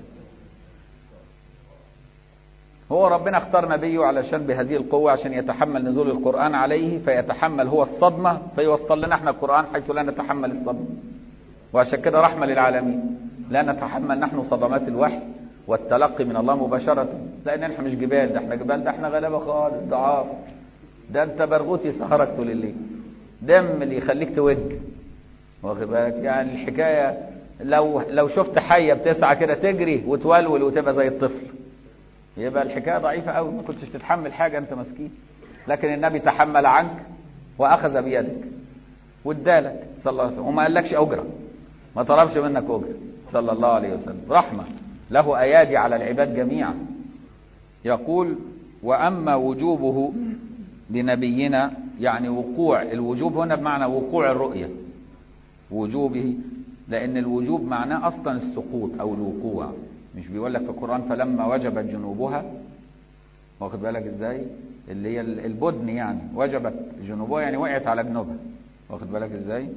هو ربنا اختار نبيه علشان بهذه القوة عشان يتحمل نزول القرآن عليه فيتحمل هو الصدمة فيوصل لنا احنا القرآن حيث لا نتحمل الصدمة وعشان كده رحمة للعالمين لا نتحمل نحن صدمات الوحي والتلقي من الله مباشرة لأن احنا مش جبال ده احنا جبال ده احنا غلابة خالص ضعاف ده انت برغوت يسهرك طول الليل دم اللي يخليك توج واخد بالك يعني الحكاية لو لو شفت حية بتسعى كده تجري وتولول وتبقى زي الطفل يبقى الحكاية ضعيفة قوي ما كنتش تتحمل حاجة انت مسكين لكن النبي تحمل عنك واخذ بيدك وادالك صلى الله عليه وسلم وما قالكش اجرة ما طلبش منك اجرة صلى الله عليه وسلم رحمة له ايادي على العباد جميعا يقول واما وجوبه لنبينا يعني وقوع الوجوب هنا بمعنى وقوع الرؤية وجوبه لان الوجوب معناه اصلا السقوط او الوقوع مش بيقول لك في القرآن فلما وجبت جنوبها واخد بالك ازاي اللي هي البدن يعني وجبت جنوبها يعني وقعت على جنوبها واخد بالك ازاي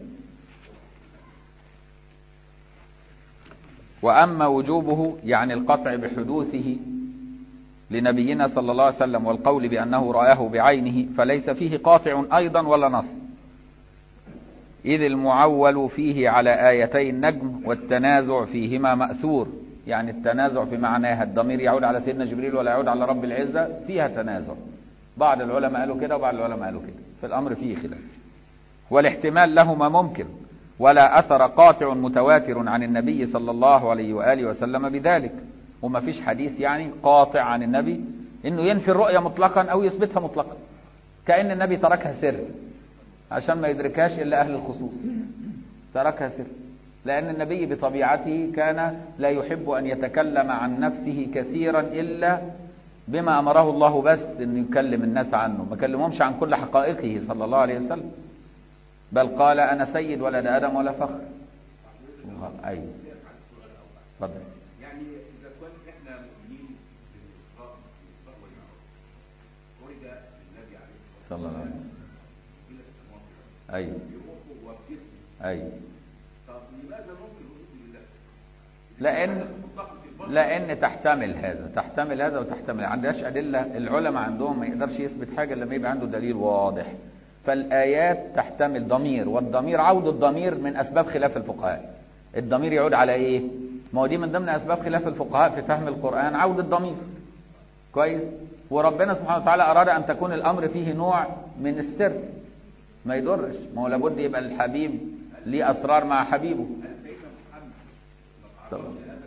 وأما وجوبه يعني القطع بحدوثه لنبينا صلى الله عليه وسلم والقول بأنه رآه بعينه فليس فيه قاطع أيضا ولا نص إذ المعول فيه على آيتي النجم والتنازع فيهما مأثور يعني التنازع في معناها الضمير يعود على سيدنا جبريل ولا يعود على رب العزة فيها تنازع بعض العلماء قالوا كده وبعض العلماء قالوا كده في الأمر فيه خلاف والاحتمال لهما ممكن ولا أثر قاطع متواتر عن النبي صلى الله عليه وآله وسلم بذلك وما فيش حديث يعني قاطع عن النبي انه ينفي الرؤية مطلقا او يثبتها مطلقا كأن النبي تركها سر عشان ما يدركهاش الا اهل الخصوص تركها سر لأن النبي بطبيعته كان لا يحب أن يتكلم عن نفسه كثيرا إلا بما أمره الله بس أن يكلم الناس عنه ما كلمهمش عن كل حقائقه صلى الله عليه وسلم بل قال أنا سيد ولد آدم ولا فخر أيوه تفضل يعني إذا كنا إحنا مؤمنين بالإسراء بالإسراء والمعراج ورد النبي عليه الصلاة صلى الله عليه وسلم إلى السماوات أيوه بروحه وبجسمه أيوه طب لماذا ممكن الرسل لله؟ لأن لأن تحتمل هذا تحتمل هذا وتحتمل ما عندهاش أدلة العلماء عندهم ما يقدرش يثبت حاجة لما يبقى عنده دليل واضح فالآيات تحتمل ضمير والضمير عود الضمير من أسباب خلاف الفقهاء الضمير يعود على إيه؟ ما هو دي من ضمن أسباب خلاف الفقهاء في فهم القرآن عود الضمير كويس وربنا سبحانه وتعالى أراد أن تكون الأمر فيه نوع من السر ما يضرش ما هو لابد يبقى الحبيب ليه أسرار مع حبيبه صلى الله عليه وسلم.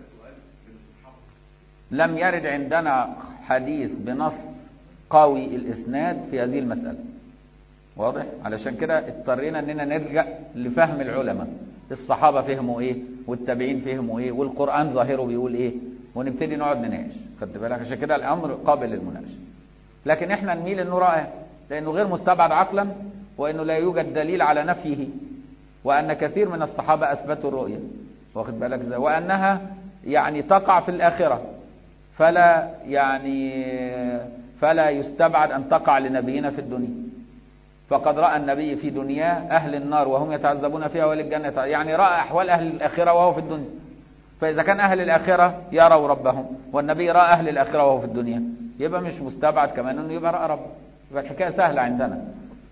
لم يرد عندنا حديث بنص قوي الإسناد في هذه المسألة واضح علشان كده اضطرينا اننا نرجع لفهم العلماء الصحابه فهموا ايه والتابعين فهموا ايه والقران ظاهره بيقول ايه ونبتدي نقعد نناقش خدت بالك عشان كده الامر قابل للمناقشه لكن احنا نميل انه رائع لانه غير مستبعد عقلا وانه لا يوجد دليل على نفيه وان كثير من الصحابه اثبتوا الرؤيه واخد بالك ازاي وانها يعني تقع في الاخره فلا يعني فلا يستبعد ان تقع لنبينا في الدنيا فقد راى النبي في دنياه اهل النار وهم يتعذبون فيها واهل الجنه يتع- يعني راى احوال اهل الاخره وهو في الدنيا فاذا كان اهل الاخره يروا ربهم والنبي راى اهل الاخره وهو في الدنيا يبقى مش مستبعد كمان انه يبقى راى ربه يبقى الحكايه سهله عندنا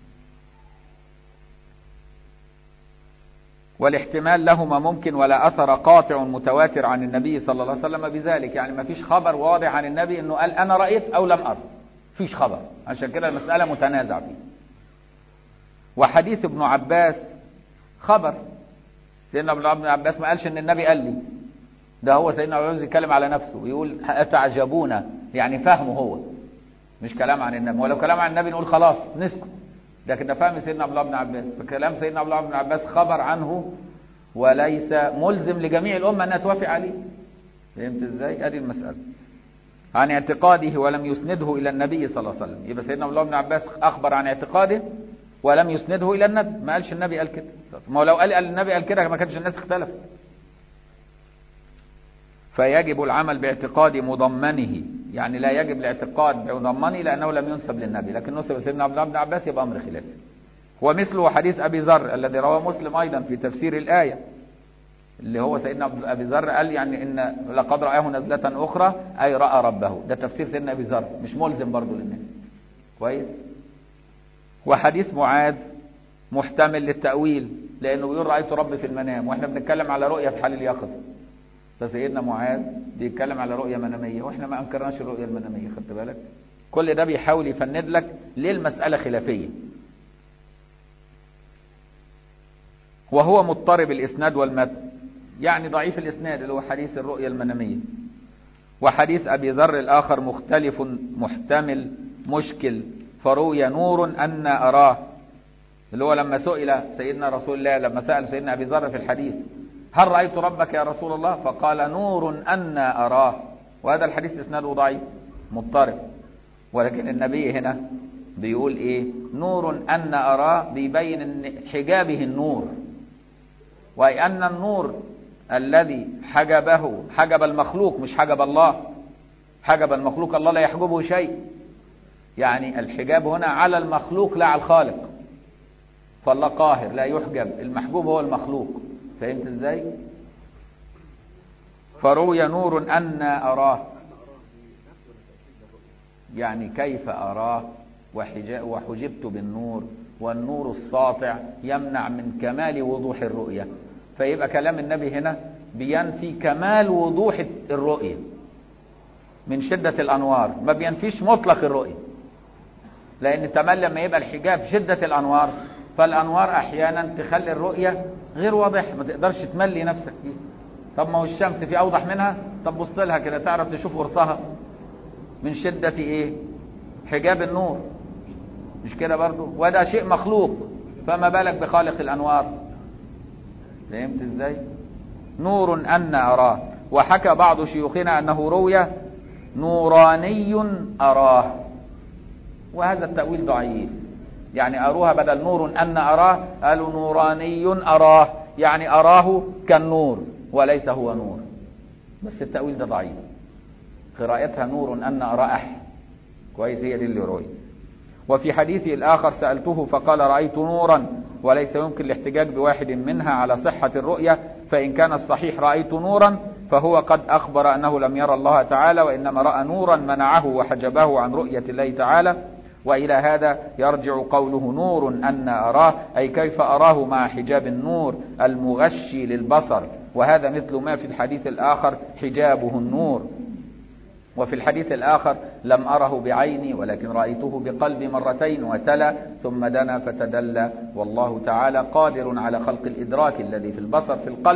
والاحتمال لهما ممكن ولا اثر قاطع متواتر عن النبي صلى الله عليه وسلم بذلك يعني ما فيش خبر واضح عن النبي انه قال انا رايت او لم ارى فيش خبر عشان كده المساله متنازع فيه وحديث ابن عباس خبر سيدنا ابن عباس ما قالش ان النبي قال لي ده هو سيدنا ابن عباس يتكلم على نفسه ويقول اتعجبون يعني فهمه هو مش كلام عن النبي ولو كلام عن النبي نقول خلاص نسكت لكن ده فهم سيدنا عبد الله بن عباس فكلام سيدنا عبد الله بن عباس خبر عنه وليس ملزم لجميع الامه انها توافق عليه فهمت ازاي ادي المساله عن اعتقاده ولم يسنده الى النبي صلى الله عليه وسلم يبقى سيدنا عبد الله بن عباس اخبر عن اعتقاده ولم يسنده الى النبي ما قالش النبي قال كده ما هو لو قال قال النبي قال كده ما كانتش الناس اختلفت فيجب العمل باعتقاد مضمنه يعني لا يجب الاعتقاد بمضمنه لانه لم ينسب للنبي لكن نسب سيدنا عبد الله بن عباس يبقى امر خلافي ومثله حديث ابي ذر الذي رواه مسلم ايضا في تفسير الايه اللي هو سيدنا عبد ابي ذر قال يعني ان لقد رآه نزلة اخرى اي راى ربه ده تفسير سيدنا ابي ذر مش ملزم برضه للناس كويس وحديث معاذ محتمل للتأويل لأنه بيقول رأيت ربي في المنام وإحنا بنتكلم على رؤية في حال اليقظة فسيدنا معاذ بيتكلم على رؤية منامية وإحنا ما أنكرناش الرؤية المنامية خدت بالك كل ده بيحاول يفند لك ليه المسألة خلافية وهو مضطرب الإسناد والمتن يعني ضعيف الإسناد اللي هو حديث الرؤية المنامية وحديث أبي ذر الآخر مختلف محتمل مشكل فروي نور أن أراه اللي هو لما سئل سيدنا رسول الله لما سأل سيدنا أبي ذر في الحديث هل رأيت ربك يا رسول الله فقال نور أن أراه وهذا الحديث إسناده ضعيف مضطرب ولكن النبي هنا بيقول إيه نور أن أراه بيبين إن حجابه النور وأن النور الذي حجبه حجب المخلوق مش حجب الله حجب المخلوق الله لا يحجبه شيء يعني الحجاب هنا على المخلوق لا على الخالق فالله قاهر لا يحجب المحجوب هو المخلوق فهمت ازاي فروي نور أن أراه يعني كيف أراه وحجبت بالنور والنور الساطع يمنع من كمال وضوح الرؤية فيبقى كلام النبي هنا بينفي كمال وضوح الرؤية من شدة الأنوار ما بينفيش مطلق الرؤية لأن تمام لما يبقى الحجاب شدة الأنوار فالأنوار أحيانا تخلي الرؤية غير واضحة ما تقدرش تملي نفسك فيها طب ما هو الشمس في أوضح منها طب بص لها كده تعرف تشوف غرصها من شدة إيه حجاب النور مش كده برضو وده شيء مخلوق فما بالك بخالق الأنوار فهمت ازاي نور أن أراه وحكى بعض شيوخنا أنه روي نوراني أراه وهذا التأويل ضعيف يعني أروها بدل نور أن أراه قالوا نوراني أراه يعني أراه كالنور وليس هو نور بس التأويل ده ضعيف قراءتها نور أن أراه كويس هي دي اللي روي وفي حديثه الآخر سألته فقال رأيت نورا وليس يمكن الاحتجاج بواحد منها على صحة الرؤية فإن كان الصحيح رأيت نورا فهو قد أخبر أنه لم يرى الله تعالى وإنما رأى نورا منعه وحجبه عن رؤية الله تعالى وإلى هذا يرجع قوله نور أن أراه أي كيف أراه مع حجاب النور المغشي للبصر وهذا مثل ما في الحديث الآخر حجابه النور وفي الحديث الآخر لم أره بعيني ولكن رأيته بقلبي مرتين وتلا ثم دنا فتدلى والله تعالى قادر على خلق الإدراك الذي في البصر في القلب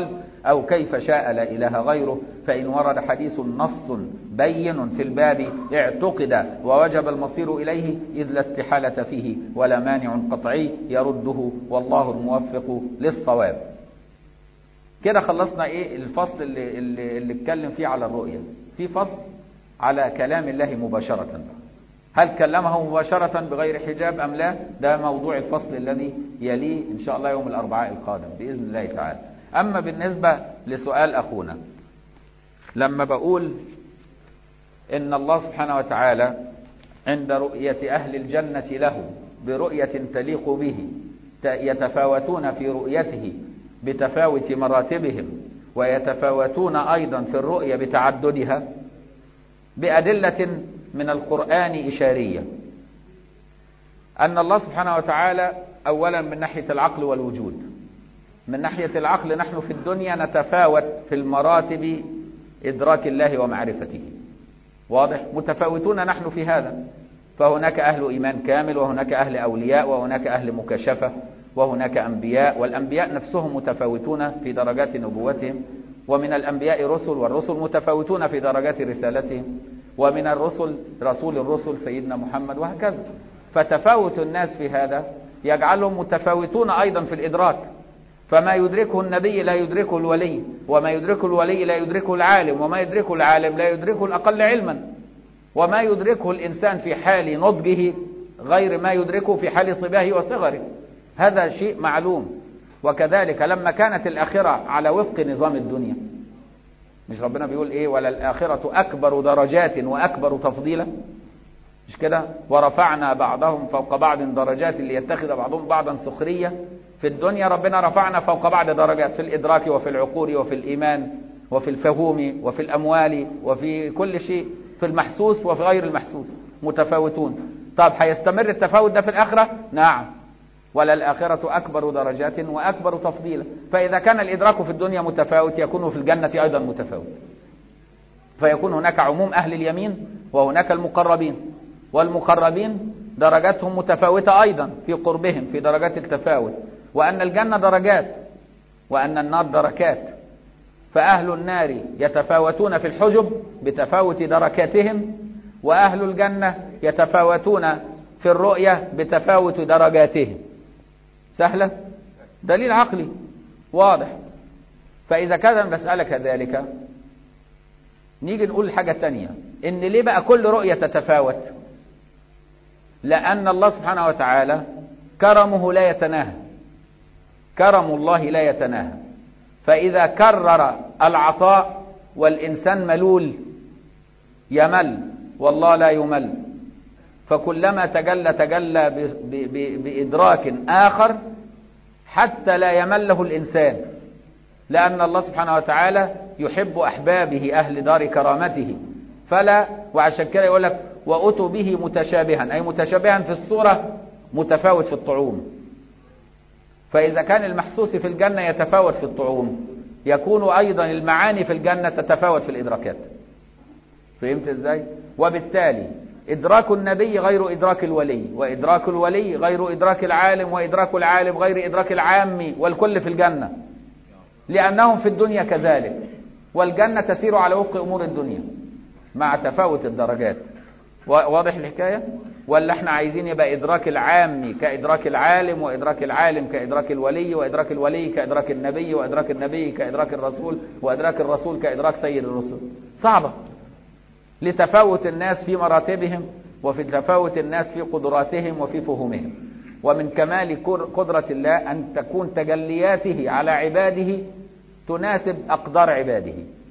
أو كيف شاء لا إله غيره فإن ورد حديث نص بين في الباب اعتقد ووجب المصير إليه إذ لا استحالة فيه ولا مانع قطعي يرده والله الموفق للصواب كده خلصنا ايه الفصل اللي, اللي, اللي اتكلم فيه على الرؤية في فصل على كلام الله مباشرة هل كلمه مباشرة بغير حجاب أم لا ده موضوع الفصل الذي يليه إن شاء الله يوم الأربعاء القادم بإذن الله تعالى أما بالنسبة لسؤال أخونا لما بقول إن الله سبحانه وتعالى عند رؤية أهل الجنة له برؤية تليق به يتفاوتون في رؤيته بتفاوت مراتبهم ويتفاوتون أيضا في الرؤية بتعددها بأدلة من القرآن إشارية أن الله سبحانه وتعالى أولا من ناحية العقل والوجود من ناحية العقل نحن في الدنيا نتفاوت في المراتب إدراك الله ومعرفته واضح متفاوتون نحن في هذا فهناك أهل إيمان كامل وهناك أهل أولياء وهناك أهل مكاشفة وهناك أنبياء والأنبياء نفسهم متفاوتون في درجات نبوتهم ومن الأنبياء رسل والرسل متفاوتون في درجات رسالتهم ومن الرسل رسول الرسل سيدنا محمد وهكذا فتفاوت الناس في هذا يجعلهم متفاوتون أيضا في الإدراك فما يدركه النبي لا يدركه الولي وما يدركه الولي لا يدركه العالم وما يدركه العالم لا يدركه الأقل علما وما يدركه الإنسان في حال نضجه غير ما يدركه في حال صباه وصغره هذا شيء معلوم وكذلك لما كانت الآخرة على وفق نظام الدنيا مش ربنا بيقول ايه ولا الآخرة أكبر درجات وأكبر تفضيلا مش كده ورفعنا بعضهم فوق بعض درجات ليتخذ بعضهم بعضا سخرية في الدنيا ربنا رفعنا فوق بعض درجات في الإدراك وفي العقول وفي الإيمان وفي الفهوم وفي الأموال وفي كل شيء في المحسوس وفي غير المحسوس متفاوتون طب هيستمر التفاوت ده في الآخرة نعم ولا الآخرة أكبر درجات وأكبر تفضيلا فإذا كان الإدراك في الدنيا متفاوت يكون في الجنة أيضا متفاوت فيكون هناك عموم أهل اليمين وهناك المقربين والمقربين درجاتهم متفاوتة أيضا في قربهم في درجات التفاوت وأن الجنة درجات وأن النار دركات فأهل النار يتفاوتون في الحجب بتفاوت دركاتهم وأهل الجنة يتفاوتون في الرؤية بتفاوت درجاتهم سهلة دليل عقلي واضح فإذا كان المسألة كذلك نيجي نقول حاجة تانية إن ليه بقى كل رؤية تتفاوت لأن الله سبحانه وتعالى كرمه لا يتناهى كرم الله لا يتناهى فإذا كرر العطاء والإنسان ملول يمل والله لا يمل فكلما تجلى تجلى بإدراك آخر حتى لا يمله الإنسان لأن الله سبحانه وتعالى يحب أحبابه أهل دار كرامته فلا وعشان كده يقول لك وأتوا به متشابها أي متشابها في الصورة متفاوت في الطعوم فإذا كان المحسوس في الجنة يتفاوت في الطعوم يكون أيضا المعاني في الجنة تتفاوت في الإدراكات فهمت إزاي؟ وبالتالي إدراك النبي غير إدراك الولي وإدراك الولي غير إدراك العالم وإدراك العالم غير إدراك العام والكل في الجنة لأنهم في الدنيا كذلك والجنة تسير على وفق أمور الدنيا مع تفاوت الدرجات واضح الحكاية ولا احنا عايزين يبقى إدراك العام كإدراك العالم وإدراك العالم كإدراك الولي وإدراك الولي كإدراك النبي وإدراك النبي كإدراك الرسول وإدراك الرسول كإدراك سيد الرسل صعبة لتفاوت الناس في مراتبهم وفي تفاوت الناس في قدراتهم وفي فهمهم ومن كمال قدرة الله أن تكون تجلياته على عباده تناسب أقدار عباده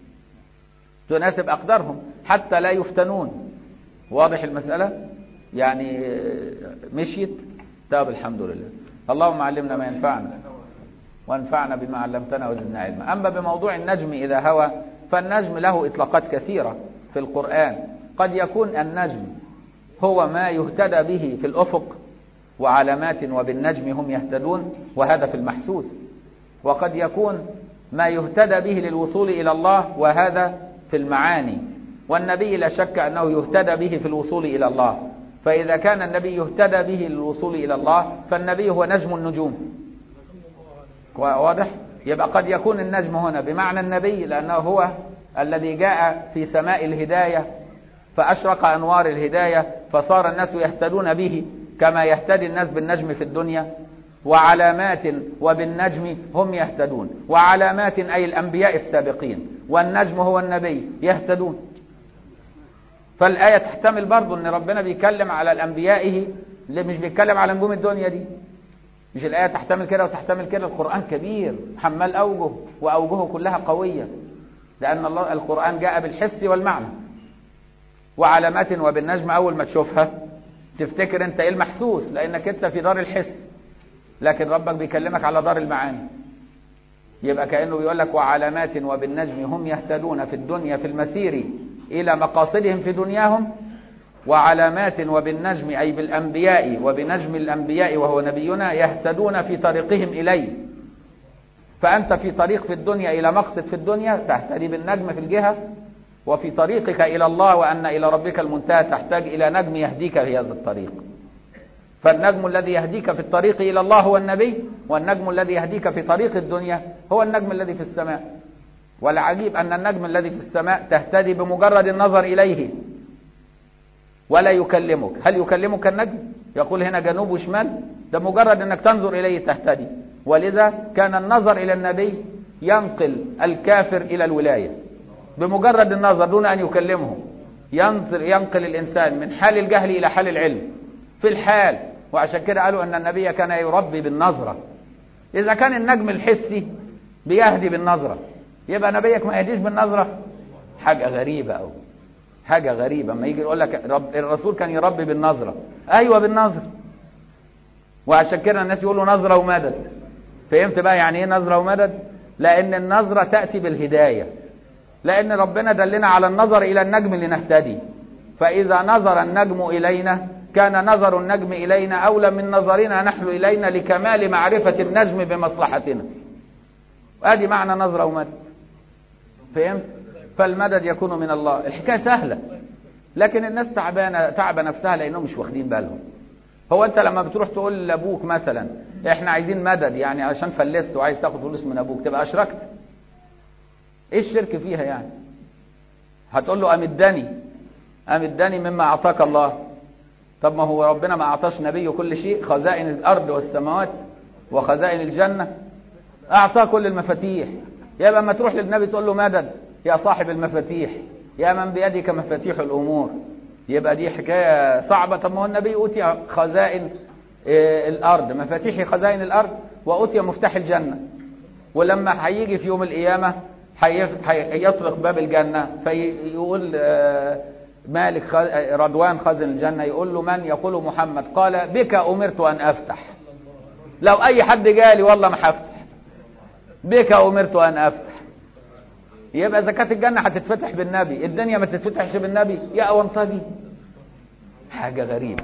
تناسب أقدارهم حتى لا يفتنون واضح المسألة يعني مشيت طب الحمد لله اللهم علمنا ما ينفعنا وانفعنا بما علمتنا وزدنا علما أما بموضوع النجم إذا هوى فالنجم له إطلاقات كثيرة في القرآن قد يكون النجم هو ما يهتدى به في الأفق وعلامات وبالنجم هم يهتدون وهذا في المحسوس وقد يكون ما يهتدى به للوصول إلى الله وهذا في المعاني والنبي لا شك أنه يهتدى به في الوصول إلى الله فإذا كان النبي يهتدى به للوصول إلى الله فالنبي هو نجم النجوم واضح يبقى قد يكون النجم هنا بمعنى النبي لأنه هو الذي جاء في سماء الهداية فأشرق أنوار الهداية فصار الناس يهتدون به كما يهتدي الناس بالنجم في الدنيا وعلامات وبالنجم هم يهتدون وعلامات أي الأنبياء السابقين والنجم هو النبي يهتدون فالآية تحتمل برضو أن ربنا بيتكلم على الأنبيائه اللي مش بيتكلم على نجوم الدنيا دي مش الآية تحتمل كده وتحتمل كده القرآن كبير حمال أوجه وأوجهه كلها قوية لأن الله القرآن جاء بالحس والمعنى وعلامات وبالنجم أول ما تشوفها تفتكر أنت إيه المحسوس لأنك أنت في دار الحس لكن ربك بيكلمك على دار المعاني يبقى كأنه بيقول لك وعلامات وبالنجم هم يهتدون في الدنيا في المسير إلى مقاصدهم في دنياهم وعلامات وبالنجم أي بالأنبياء وبنجم الأنبياء وهو نبينا يهتدون في طريقهم إليه فأنت في طريق في الدنيا إلى مقصد في الدنيا تهتدي بالنجم في الجهة وفي طريقك إلى الله وأن إلى ربك المنتهى تحتاج إلى نجم يهديك في هذا الطريق فالنجم الذي يهديك في الطريق إلى الله هو النبي والنجم الذي يهديك في طريق الدنيا هو النجم الذي في السماء والعجيب أن النجم الذي في السماء تهتدي بمجرد النظر إليه ولا يكلمك هل يكلمك النجم يقول هنا جنوب وشمال ده مجرد أنك تنظر إليه تهتدي ولذا كان النظر إلى النبي ينقل الكافر إلى الولاية بمجرد النظر دون أن يكلمه ينظر ينقل الإنسان من حال الجهل إلى حال العلم في الحال وعشان كده قالوا أن النبي كان يربي بالنظرة إذا كان النجم الحسي بيهدي بالنظرة يبقى نبيك ما يهديش بالنظرة حاجة غريبة أو حاجة غريبة ما يجي يقول لك رب الرسول كان يربي بالنظرة أيوة بالنظرة وعشان كده الناس يقولوا نظرة ومدد فهمت بقى يعني ايه نظرة ومدد لأن النظرة تأتي بالهداية لأن ربنا دلنا على النظر إلى النجم لنهتدي فإذا نظر النجم إلينا كان نظر النجم إلينا أولى من نظرنا نحن إلينا لكمال معرفة النجم بمصلحتنا ادي معنى نظرة ومدد فهمت فالمدد يكون من الله الحكاية سهلة لكن الناس تعبانة تعب نفسها لأنهم مش واخدين بالهم هو انت لما بتروح تقول لابوك مثلا احنا عايزين مدد يعني عشان فلست وعايز تاخد فلوس من ابوك تبقى اشركت ايه الشرك فيها يعني هتقول له امدني امدني مما اعطاك الله طب ما هو ربنا ما اعطاش نبيه كل شيء خزائن الارض والسماوات وخزائن الجنة اعطاه كل المفاتيح يبقى ما تروح للنبي تقول له مدد يا صاحب المفاتيح يا من بيدك مفاتيح الامور يبقى دي حكاية صعبة طب ما هو النبي أوتي خزائن الأرض مفاتيح خزائن الأرض وأوتي مفتاح الجنة ولما هيجي في يوم القيامة هيطرق باب الجنة فيقول مالك رضوان خزن الجنة يقول له من يقول محمد قال بك أمرت أن أفتح لو أي حد جالي والله ما هفتح بك أمرت أن أفتح يبقى زكاة الجنة هتتفتح بالنبي الدنيا ما تتفتحش بالنبي يا أونطجي حاجة غريبة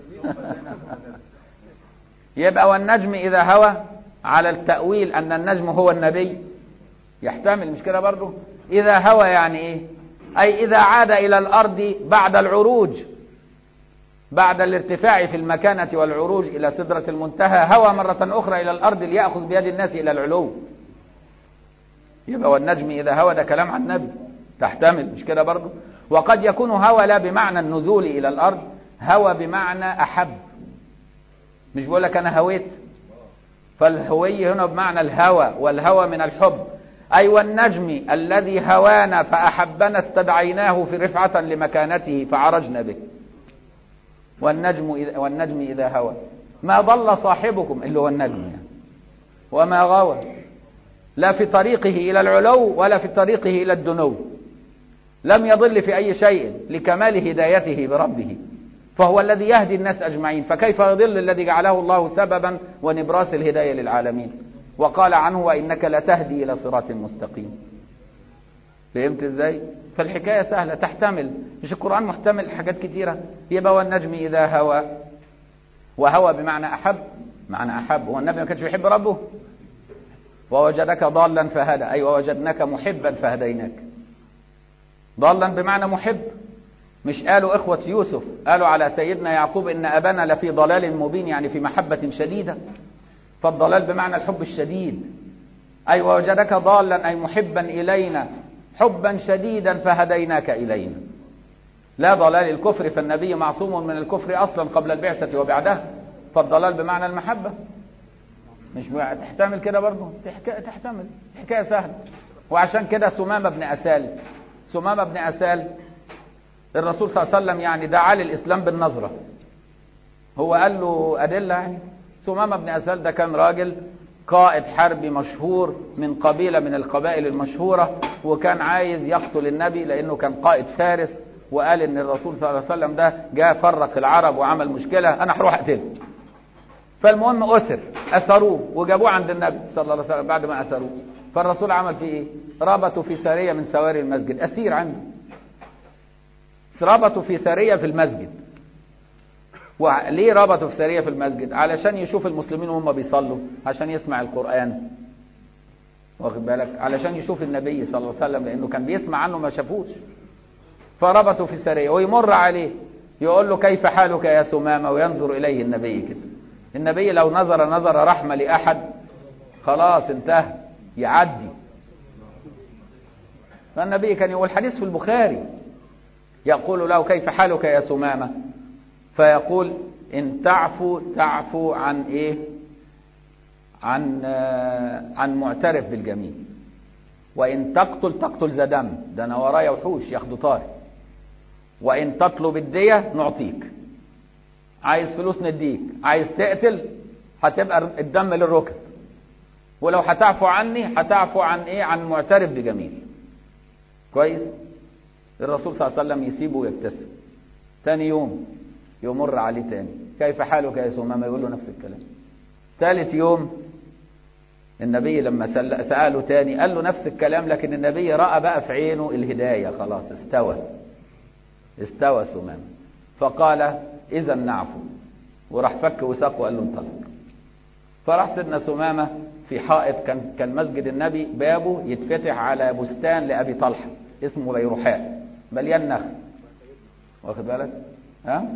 يبقى والنجم إذا هوى على التأويل أن النجم هو النبي يحتمل مش كده برضه إذا هوى يعني إيه أي إذا عاد إلى الأرض بعد العروج بعد الارتفاع في المكانة والعروج إلى سدرة المنتهى هوى مرة أخرى إلى الأرض ليأخذ بيد الناس إلى العلو يبقى والنجم إذا هوى ده كلام عن النبي تحتمل مش كده برضه وقد يكون هوى لا بمعنى النزول إلى الأرض هوى بمعنى أحب مش بقول لك أنا هويت فالهوي هنا بمعنى الهوى والهوى من الحب أي والنجم الذي هوانا فأحبنا استدعيناه في رفعة لمكانته فعرجنا به والنجم إذا, والنجم إذا هوى ما ضل صاحبكم اللي هو النجم يعني. وما غوى لا في طريقه إلى العلو ولا في طريقه إلى الدنو لم يضل في أي شيء لكمال هدايته بربه فهو الذي يهدي الناس أجمعين فكيف يضل الذي جعله الله سببا ونبراس الهداية للعالمين وقال عنه وإنك لتهدي إلى صراط مستقيم فهمت ازاي فالحكاية سهلة تحتمل مش القرآن محتمل حاجات كتيرة يبقى والنجم إذا هوى وهوى بمعنى أحب معنى أحب هو النبي ما كانش بيحب ربه ووجدك ضالا فهدى أي ووجدناك محبا فهديناك ضالا بمعنى محب مش قالوا إخوة يوسف قالوا على سيدنا يعقوب إن أبانا لفي ضلال مبين يعني في محبة شديدة فالضلال بمعنى الحب الشديد أي ووجدك ضالا أي محبا إلينا حبا شديدا فهديناك إلينا لا ضلال الكفر فالنبي معصوم من الكفر أصلا قبل البعثة وبعدها فالضلال بمعنى المحبة مش تحتمل كده برضه تحتمل حكاية سهلة وعشان كده سمامة بن أسال سمامة بن أسال الرسول صلى الله عليه وسلم يعني دعا للإسلام بالنظرة هو قال له أدلة يعني سمامة بن أسال ده كان راجل قائد حربي مشهور من قبيلة من القبائل المشهورة وكان عايز يقتل النبي لأنه كان قائد فارس وقال ان الرسول صلى الله عليه وسلم ده جاء فرق العرب وعمل مشكلة انا هروح اقتله فالمهم اسر اثروه وجابوه عند النبي صلى الله عليه وسلم بعد ما اثروه فالرسول عمل فيه ايه ربطوا في سارية من سواري المسجد اسير عنده ربطوا في سارية في المسجد وليه ربطوا في سارية في المسجد علشان يشوف المسلمين وهم بيصلوا عشان يسمع القرآن واخد بالك علشان يشوف النبي صلى الله عليه وسلم لانه كان بيسمع عنه ما شافوش فربطوا في سرية ويمر عليه يقول له كيف حالك يا سمامة وينظر إليه النبي كده النبي لو نظر نظر رحمة لأحد خلاص انتهى يعدي فالنبي كان يقول حديث في البخاري يقول له كيف حالك يا سمامة فيقول إن تعفو تعفو عن إيه عن عن معترف بالجميل وإن تقتل تقتل ذا دم ده أنا ورايا وحوش ياخدوا طاري وإن تطلب الدية نعطيك عايز فلوس نديك عايز تقتل هتبقى الدم للركب ولو هتعفو عني هتعفو عن ايه عن معترف بجميل كويس الرسول صلى الله عليه وسلم يسيبه ويبتسم تاني يوم يمر عليه تاني كيف حالك يا سمامة يقول له نفس الكلام ثالث يوم النبي لما سأله تاني قال له نفس الكلام لكن النبي رأى بقى في عينه الهداية خلاص استوى استوى سمامة فقال إذا نعفو وراح فك وساقه وقال له انطلق فراح سيدنا سمامة في حائط كان كان مسجد النبي بابه يتفتح على بستان لأبي طلحة اسمه بيروحاء مليان نخل واخد بالك ها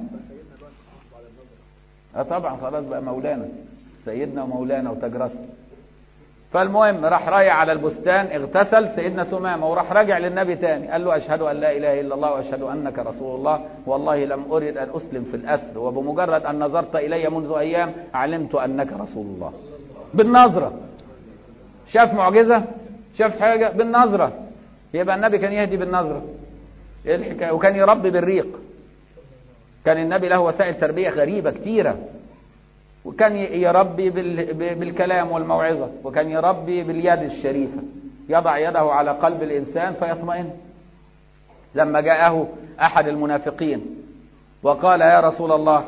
اه طبعا خلاص بقى مولانا سيدنا ومولانا وتاج راسنا فالمهم راح رايح على البستان اغتسل سيدنا سمامة وراح راجع للنبي تاني قال له أشهد أن لا إله إلا الله وأشهد أنك رسول الله والله لم أرد أن أسلم في الأسر وبمجرد أن نظرت إلي منذ أيام علمت أنك رسول الله بالنظرة شاف معجزة شاف حاجة بالنظرة يبقى النبي كان يهدي بالنظرة ايه الحكاية وكان يربي بالريق كان النبي له وسائل تربية غريبة كتيرة وكان يربي بالكلام والموعظة وكان يربي باليد الشريفة يضع يده على قلب الإنسان فيطمئن لما جاءه أحد المنافقين وقال يا رسول الله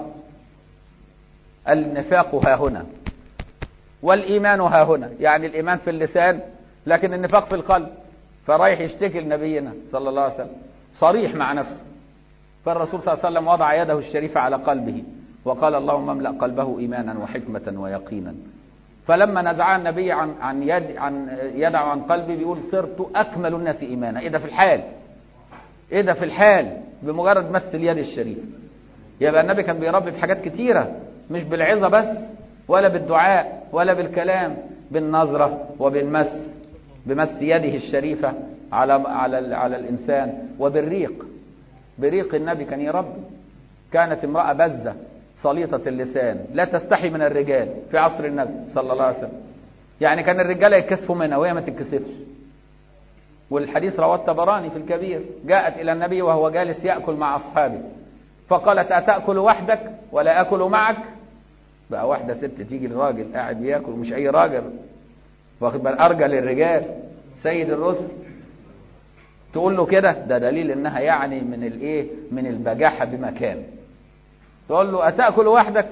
النفاق ها هنا والإيمان ها هنا يعني الإيمان في اللسان لكن النفاق في القلب فرايح يشتكي لنبينا صلى الله عليه وسلم صريح مع نفسه فالرسول صلى الله عليه وسلم وضع يده الشريفة على قلبه وقال اللهم املأ قلبه إيمانا وحكمة ويقينا فلما نزع النبي عن عن يد عن يدع عن قلبي بيقول صرت أكمل الناس إيمانا إيه ده في الحال إيه ده في الحال بمجرد مس اليد الشريف يبقى النبي كان بيربي بحاجات كتيرة مش بالعظة بس ولا بالدعاء ولا بالكلام بالنظرة وبالمس بمس يده الشريفة على على على الإنسان وبالريق بريق النبي كان يربي كانت امرأة بزة صليطة اللسان لا تستحي من الرجال في عصر النبي صلى الله عليه وسلم يعني كان الرجالة يتكسفوا منها وهي ما تتكسفش والحديث رواه الطبراني في الكبير جاءت إلى النبي وهو جالس يأكل مع أصحابه فقالت أتأكل وحدك ولا أكل معك بقى واحدة ست تيجي للراجل قاعد بياكل مش أي راجل واخد بال أرجى للرجال سيد الرسل تقول له كده ده دليل انها يعني من الايه من البجاحه بمكان تقول له اتاكل وحدك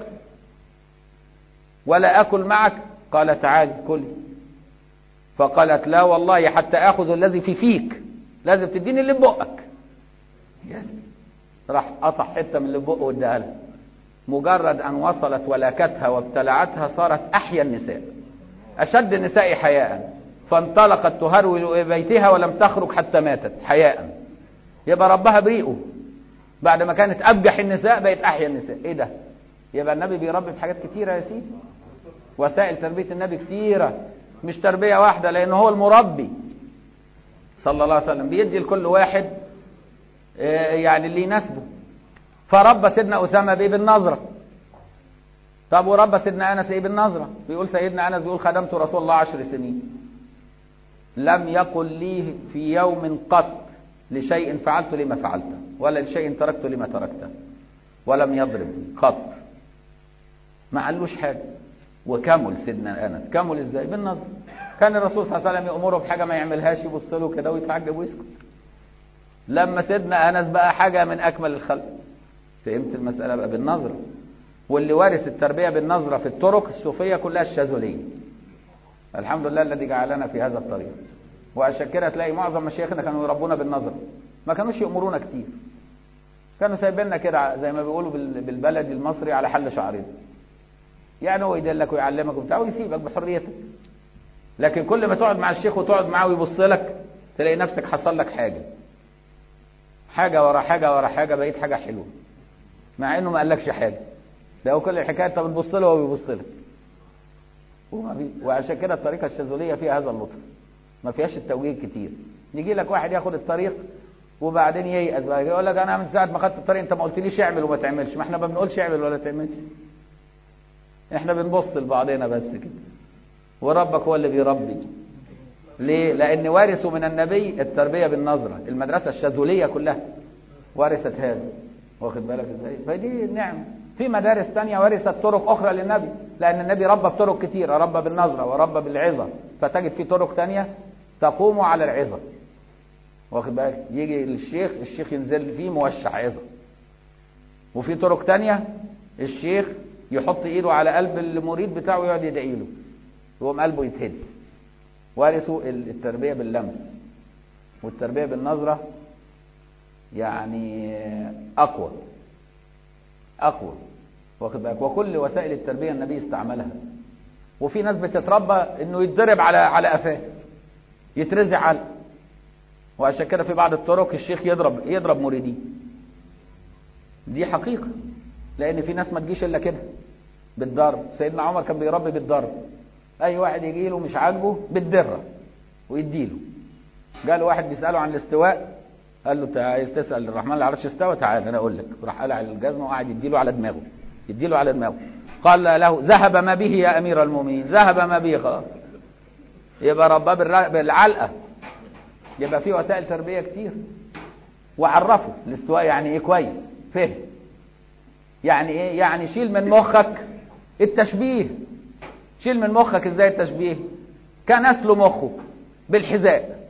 ولا اكل معك قال تعال كلي فقالت لا والله حتى اخذ الذي في فيك لازم تديني اللي ببقك راح قطع حته من اللي ببقه واداها لها مجرد ان وصلت ولكتها وابتلعتها صارت احيا النساء اشد النساء حياء فانطلقت تهرول بيتها ولم تخرج حتى ماتت حياء يبقى ربها بريئه بعد ما كانت ابجح النساء بقت احيا النساء ايه ده يبقى النبي بيربي في حاجات كتيره يا سيدي وسائل تربيه النبي كتيره مش تربية واحدة لأنه هو المربي صلى الله عليه وسلم بيدي لكل واحد يعني اللي يناسبه فربى سيدنا أسامة بيه بالنظرة طب وربى سيدنا أنس إيه بالنظرة بيقول سيدنا أنس بيقول خدمت رسول الله عشر سنين لم يقل لي في يوم قط لشيء فعلت لما فعلته ولا لشيء تركت لما تركته ولم يضربني قط ما قالوش حاجة وكمل سيدنا أنس كمل إزاي بالنظر كان الرسول صلى الله عليه وسلم يأمره بحاجة ما يعملهاش يبص له كده ويتعجب ويسكت لما سيدنا أنس بقى حاجة من أكمل الخلق فهمت المسألة بقى بالنظرة واللي وارث التربية بالنظرة في الطرق الصوفية كلها الشاذلية الحمد لله الذي جعلنا في هذا الطريق وعشان كده تلاقي معظم مشايخنا كانوا يربونا بالنظرة ما كانوش يأمرونا كتير كانوا سايبيننا كده زي ما بيقولوا بالبلد المصري على حل شعرين يعني هو يدلك ويعلمك وبتاع ويسيبك بحريتك لكن كل ما تقعد مع الشيخ وتقعد معاه ويبص لك تلاقي نفسك حصل لك حاجة حاجة ورا حاجة ورا حاجة بقيت حاجة حلوة مع انه ما قالكش حاجة ده هو كل الحكاية انت بتبص له وهو بيبص لك وعشان كده الطريقة الشاذلية فيها هذا اللطف ما فيهاش التوجيه كتير يجي لك واحد ياخد الطريق وبعدين ييأس بقى يقول لك انا من ساعة ما خدت الطريق انت ما قلتليش اعمل وما تعملش ما احنا ما بنقولش اعمل ولا تعملش احنا بنبص لبعضنا بس كده وربك هو اللي بيربي ليه لان وارثوا من النبي التربية بالنظرة المدرسة الشاذلية كلها ورثت هذا واخد بالك ازاي فدي النعمة في مدارس تانية ورثت طرق اخرى للنبي لان النبي ربى بطرق كتيرة ربى بالنظرة وربى بالعظة فتجد في طرق تانية تقوم على العظة واخد بالك يجي الشيخ الشيخ ينزل فيه موشح عظة وفي طرق تانية الشيخ يحط ايده على قلب المريد بتاعه ويقعد يدعي له يقوم قلبه يتهد وارثوا التربية باللمس والتربية بالنظرة يعني أقوى أقوى واخد بالك وكل وسائل التربية النبي استعملها وفي ناس بتتربى انه يتضرب على على قفاه يترزع على وعشان كده في بعض الطرق الشيخ يضرب يضرب مريدين دي حقيقة لان في ناس ما تجيش الا كده بالضرب سيدنا عمر كان بيربي بالضرب اي واحد يجي له مش عاجبه بالدره ويديله قال واحد بيساله عن الاستواء قال له انت عايز تسال الرحمن اللي عرش استوى تعال انا اقول لك راح قلع الجزمه وقعد يديله على دماغه يديله على دماغه قال له ذهب ما به يا امير المؤمنين ذهب ما به خلاص يبقى رباه بالعلقه يبقى في وسائل تربيه كتير وعرفه الاستواء يعني ايه كويس فهم يعني ايه يعني شيل من مخك التشبيه شيل من مخك ازاي التشبيه كان اسله مخه بالحذاء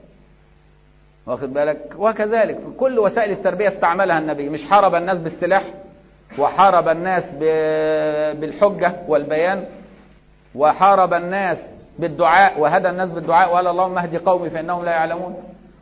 واخد بالك وكذلك كل وسائل التربية استعملها النبي مش حارب الناس بالسلاح وحارب الناس بالحجة والبيان وحارب الناس بالدعاء وهدى الناس بالدعاء وقال اللهم اهدي قومي فإنهم لا يعلمون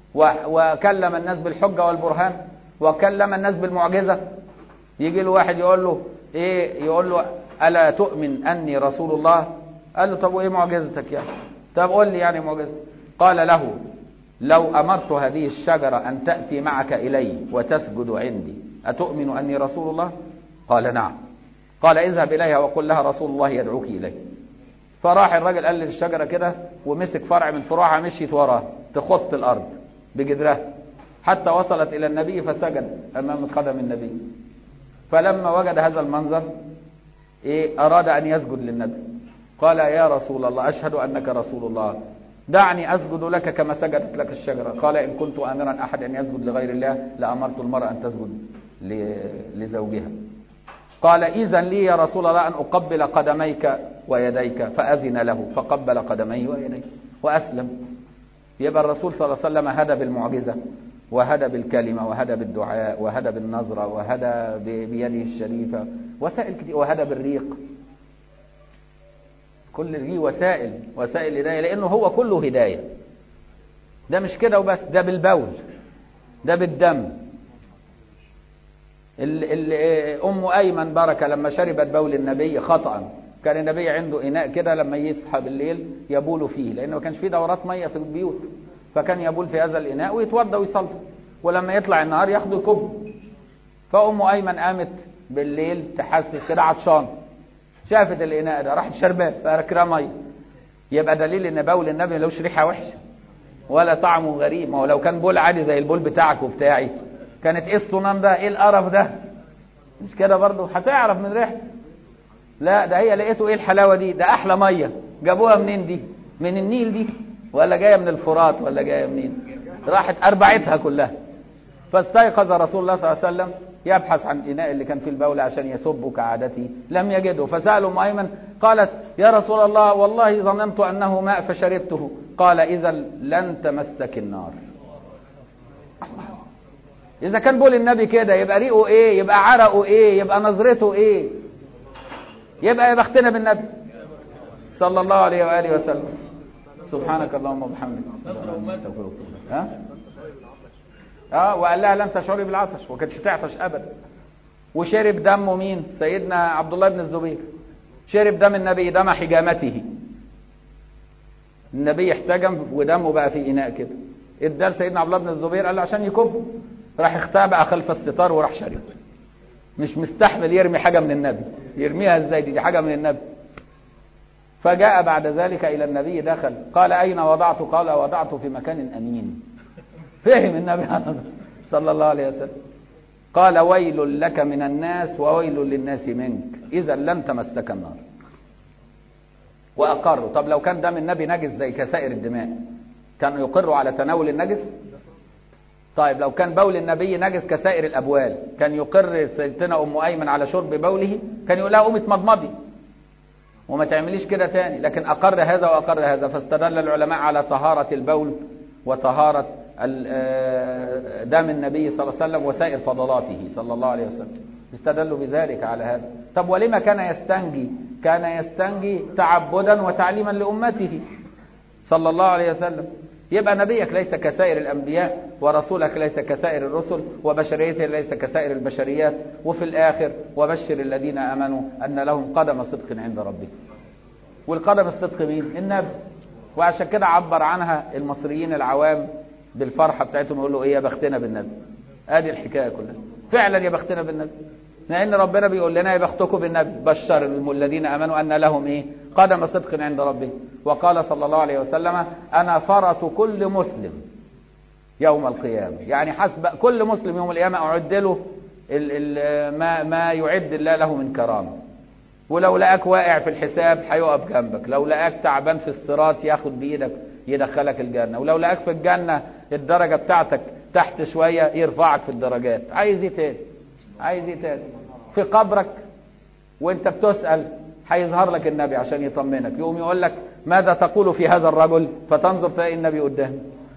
وكلم الناس بالحجة والبرهان وكلم الناس بالمعجزة يجي له واحد يقول له ايه يقول له ألا تؤمن أني رسول الله قال له طب وإيه معجزتك يعني طب قول لي يعني معجزتك قال له لو أمرت هذه الشجرة أن تأتي معك إلي وتسجد عندي أتؤمن أني رسول الله قال نعم قال اذهب إليها وقل لها رسول الله يدعوك إليه فراح الراجل قال للشجرة كده ومسك فرع من فروعها مشيت وراه تخط الأرض بجدرها حتى وصلت إلى النبي فسجد أمام قدم النبي فلما وجد هذا المنظر إيه أراد أن يسجد للنبي قال يا رسول الله أشهد أنك رسول الله دعني أسجد لك كما سجدت لك الشجرة قال إن كنت آمرا أحد أن يسجد لغير الله لأمرت المرأة أن تسجد لزوجها قال إذا لي يا رسول الله أن أقبل قدميك ويديك فأذن له فقبل قدميه ويديه وأسلم يبقى الرسول صلى الله عليه وسلم هدى بالمعجزة وهدى بالكلمة وهدى بالدعاء وهدى بالنظرة وهدى بيده الشريفة وسائل كتير وهدى بالريق كل دي وسائل وسائل هداية لأنه هو كله هداية ده مش كده وبس ده بالبول ده بالدم ال ال أم أيمن بركة لما شربت بول النبي خطأ كان النبي عنده إناء كده لما يصحى بالليل يبول فيه لأنه ما كانش فيه دورات مية في البيوت فكان يبول في هذا الإناء ويتوضى ويصلي ولما يطلع النهار ياخده يكب فأم أيمن قامت بالليل تحسس كده عطشان شافت الإناء ده راحت شرباه فركراه مية يبقى دليل ان بول النبي ملوش ريحه وحشه ولا طعمه غريب ما هو لو كان بول عادي زي البول بتاعك وبتاعي كانت ايه الصنان ده ايه القرف ده مش كده برضه هتعرف من ريحته لا ده هي لقيته ايه الحلاوه دي ده احلى ميه جابوها منين دي من النيل دي ولا جايه من الفرات ولا جايه منين راحت اربعتها كلها فاستيقظ رسول الله صلى الله عليه وسلم يبحث عن الإناء اللي كان فيه البول عشان يسب كعادته لم يجده فسأله أم أيمن قالت يا رسول الله والله ظننت أنه ماء فشربته قال إذا لن تمسك النار إذا كان بول النبي كده يبقى ريقه إيه يبقى عرقه إيه يبقى نظرته إيه يبقى يا بختنا بالنبي صلى الله عليه وآله وسلم سبحانك اللهم وبحمدك ها اه وقال لها لن تشعري بالعطش وما كانتش تعطش ابدا وشرب دمه مين سيدنا عبد الله بن الزبير شرب دم النبي دم حجامته النبي احتجم ودمه بقى في اناء كده ادى لسيدنا عبد الله بن الزبير قال له عشان يكبه راح اختبأ خلف الستار وراح شرب مش مستحمل يرمي حاجه من النبي يرميها ازاي دي, دي حاجه من النبي فجاء بعد ذلك الى النبي دخل قال اين وضعت قال وضعته في مكان امين فهم النبي صلى الله عليه وسلم قال ويل لك من الناس وويل للناس منك اذا لن تمسك النار واقروا طب لو كان دم النبي نجس زي كسائر الدماء كانوا يقروا على تناول النجس طيب لو كان بول النبي نجس كسائر الابوال كان يقر سيدتنا ام ايمن على شرب بوله كان يقول لها قومي اتمضمضي وما تعمليش كده تاني لكن اقر هذا واقر هذا فاستدل العلماء على طهاره البول وطهاره دم النبي صلى الله عليه وسلم وسائر فضلاته صلى الله عليه وسلم استدلوا بذلك على هذا طب ولما كان يستنجي كان يستنجي تعبدا وتعليما لأمته صلى الله عليه وسلم يبقى نبيك ليس كسائر الأنبياء ورسولك ليس كسائر الرسل وبشريته ليس كسائر البشريات وفي الآخر وبشر الذين آمنوا أن لهم قدم صدق عند ربهم والقدم الصدق مين النبي وعشان كده عبر عنها المصريين العوام بالفرحة بتاعتهم يقولوا ايه يا بختنا بالنبي ادي الحكاية كلها فعلا يا بختنا بالنبي لان ربنا بيقول لنا يا بختكم بالنبي بشر الذين امنوا ان لهم ايه قدم صدق عند ربهم وقال صلى الله عليه وسلم انا فرط كل مسلم يوم القيامة يعني حسب كل مسلم يوم القيامة اعد له ال ال ما, ما يعد الله له من كرامة ولو لقاك واقع في الحساب هيقف جنبك لو لقاك تعبان في الصراط ياخد بايدك يدخلك الجنة ولو لقاك في الجنة الدرجة بتاعتك تحت شوية يرفعك في الدرجات عايز ايه تاني عايز ايه تاني في قبرك وانت بتسأل هيظهر لك النبي عشان يطمنك يقوم يقول لك ماذا تقول في هذا الرجل فتنظر تلاقي النبي قدامك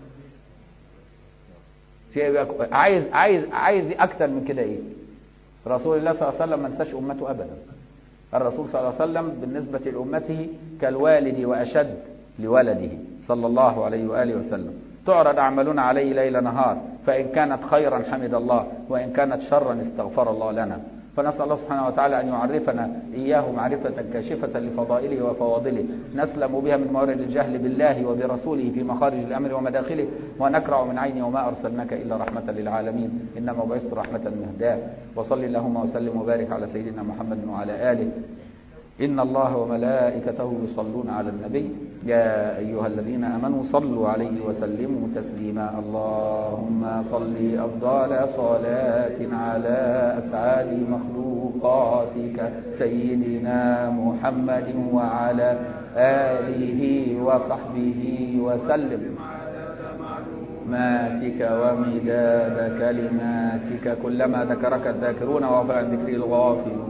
عايز عايز عايز اكتر من كده ايه رسول الله صلى الله عليه وسلم ما انساش امته ابدا الرسول صلى الله عليه وسلم بالنسبة لأمته كالوالد وأشد لولده صلى الله عليه وآله وسلم تعرض أعمالنا عليه ليل نهار فإن كانت خيرا حمد الله وإن كانت شرا استغفر الله لنا فنسأل الله سبحانه وتعالى أن يعرفنا إياه معرفة كاشفة لفضائله وفواضله نسلم بها من موارد الجهل بالله وبرسوله في مخارج الأمر ومداخله ونكرع من عيني وما أرسلناك إلا رحمة للعالمين إنما بعثت رحمة مهداة وصل اللهم وسلم وبارك على سيدنا محمد وعلى آله إن الله وملائكته يصلون على النبي يا أيها الذين أمنوا صلوا عليه وسلموا تسليما اللهم صل أفضل صلاة على أسعاد مخلوقاتك سيدنا محمد وعلى آله وصحبه وسلم ماتك ومداد كلماتك كلما ذكرك الذاكرون وغفر عن ذكر الغافلون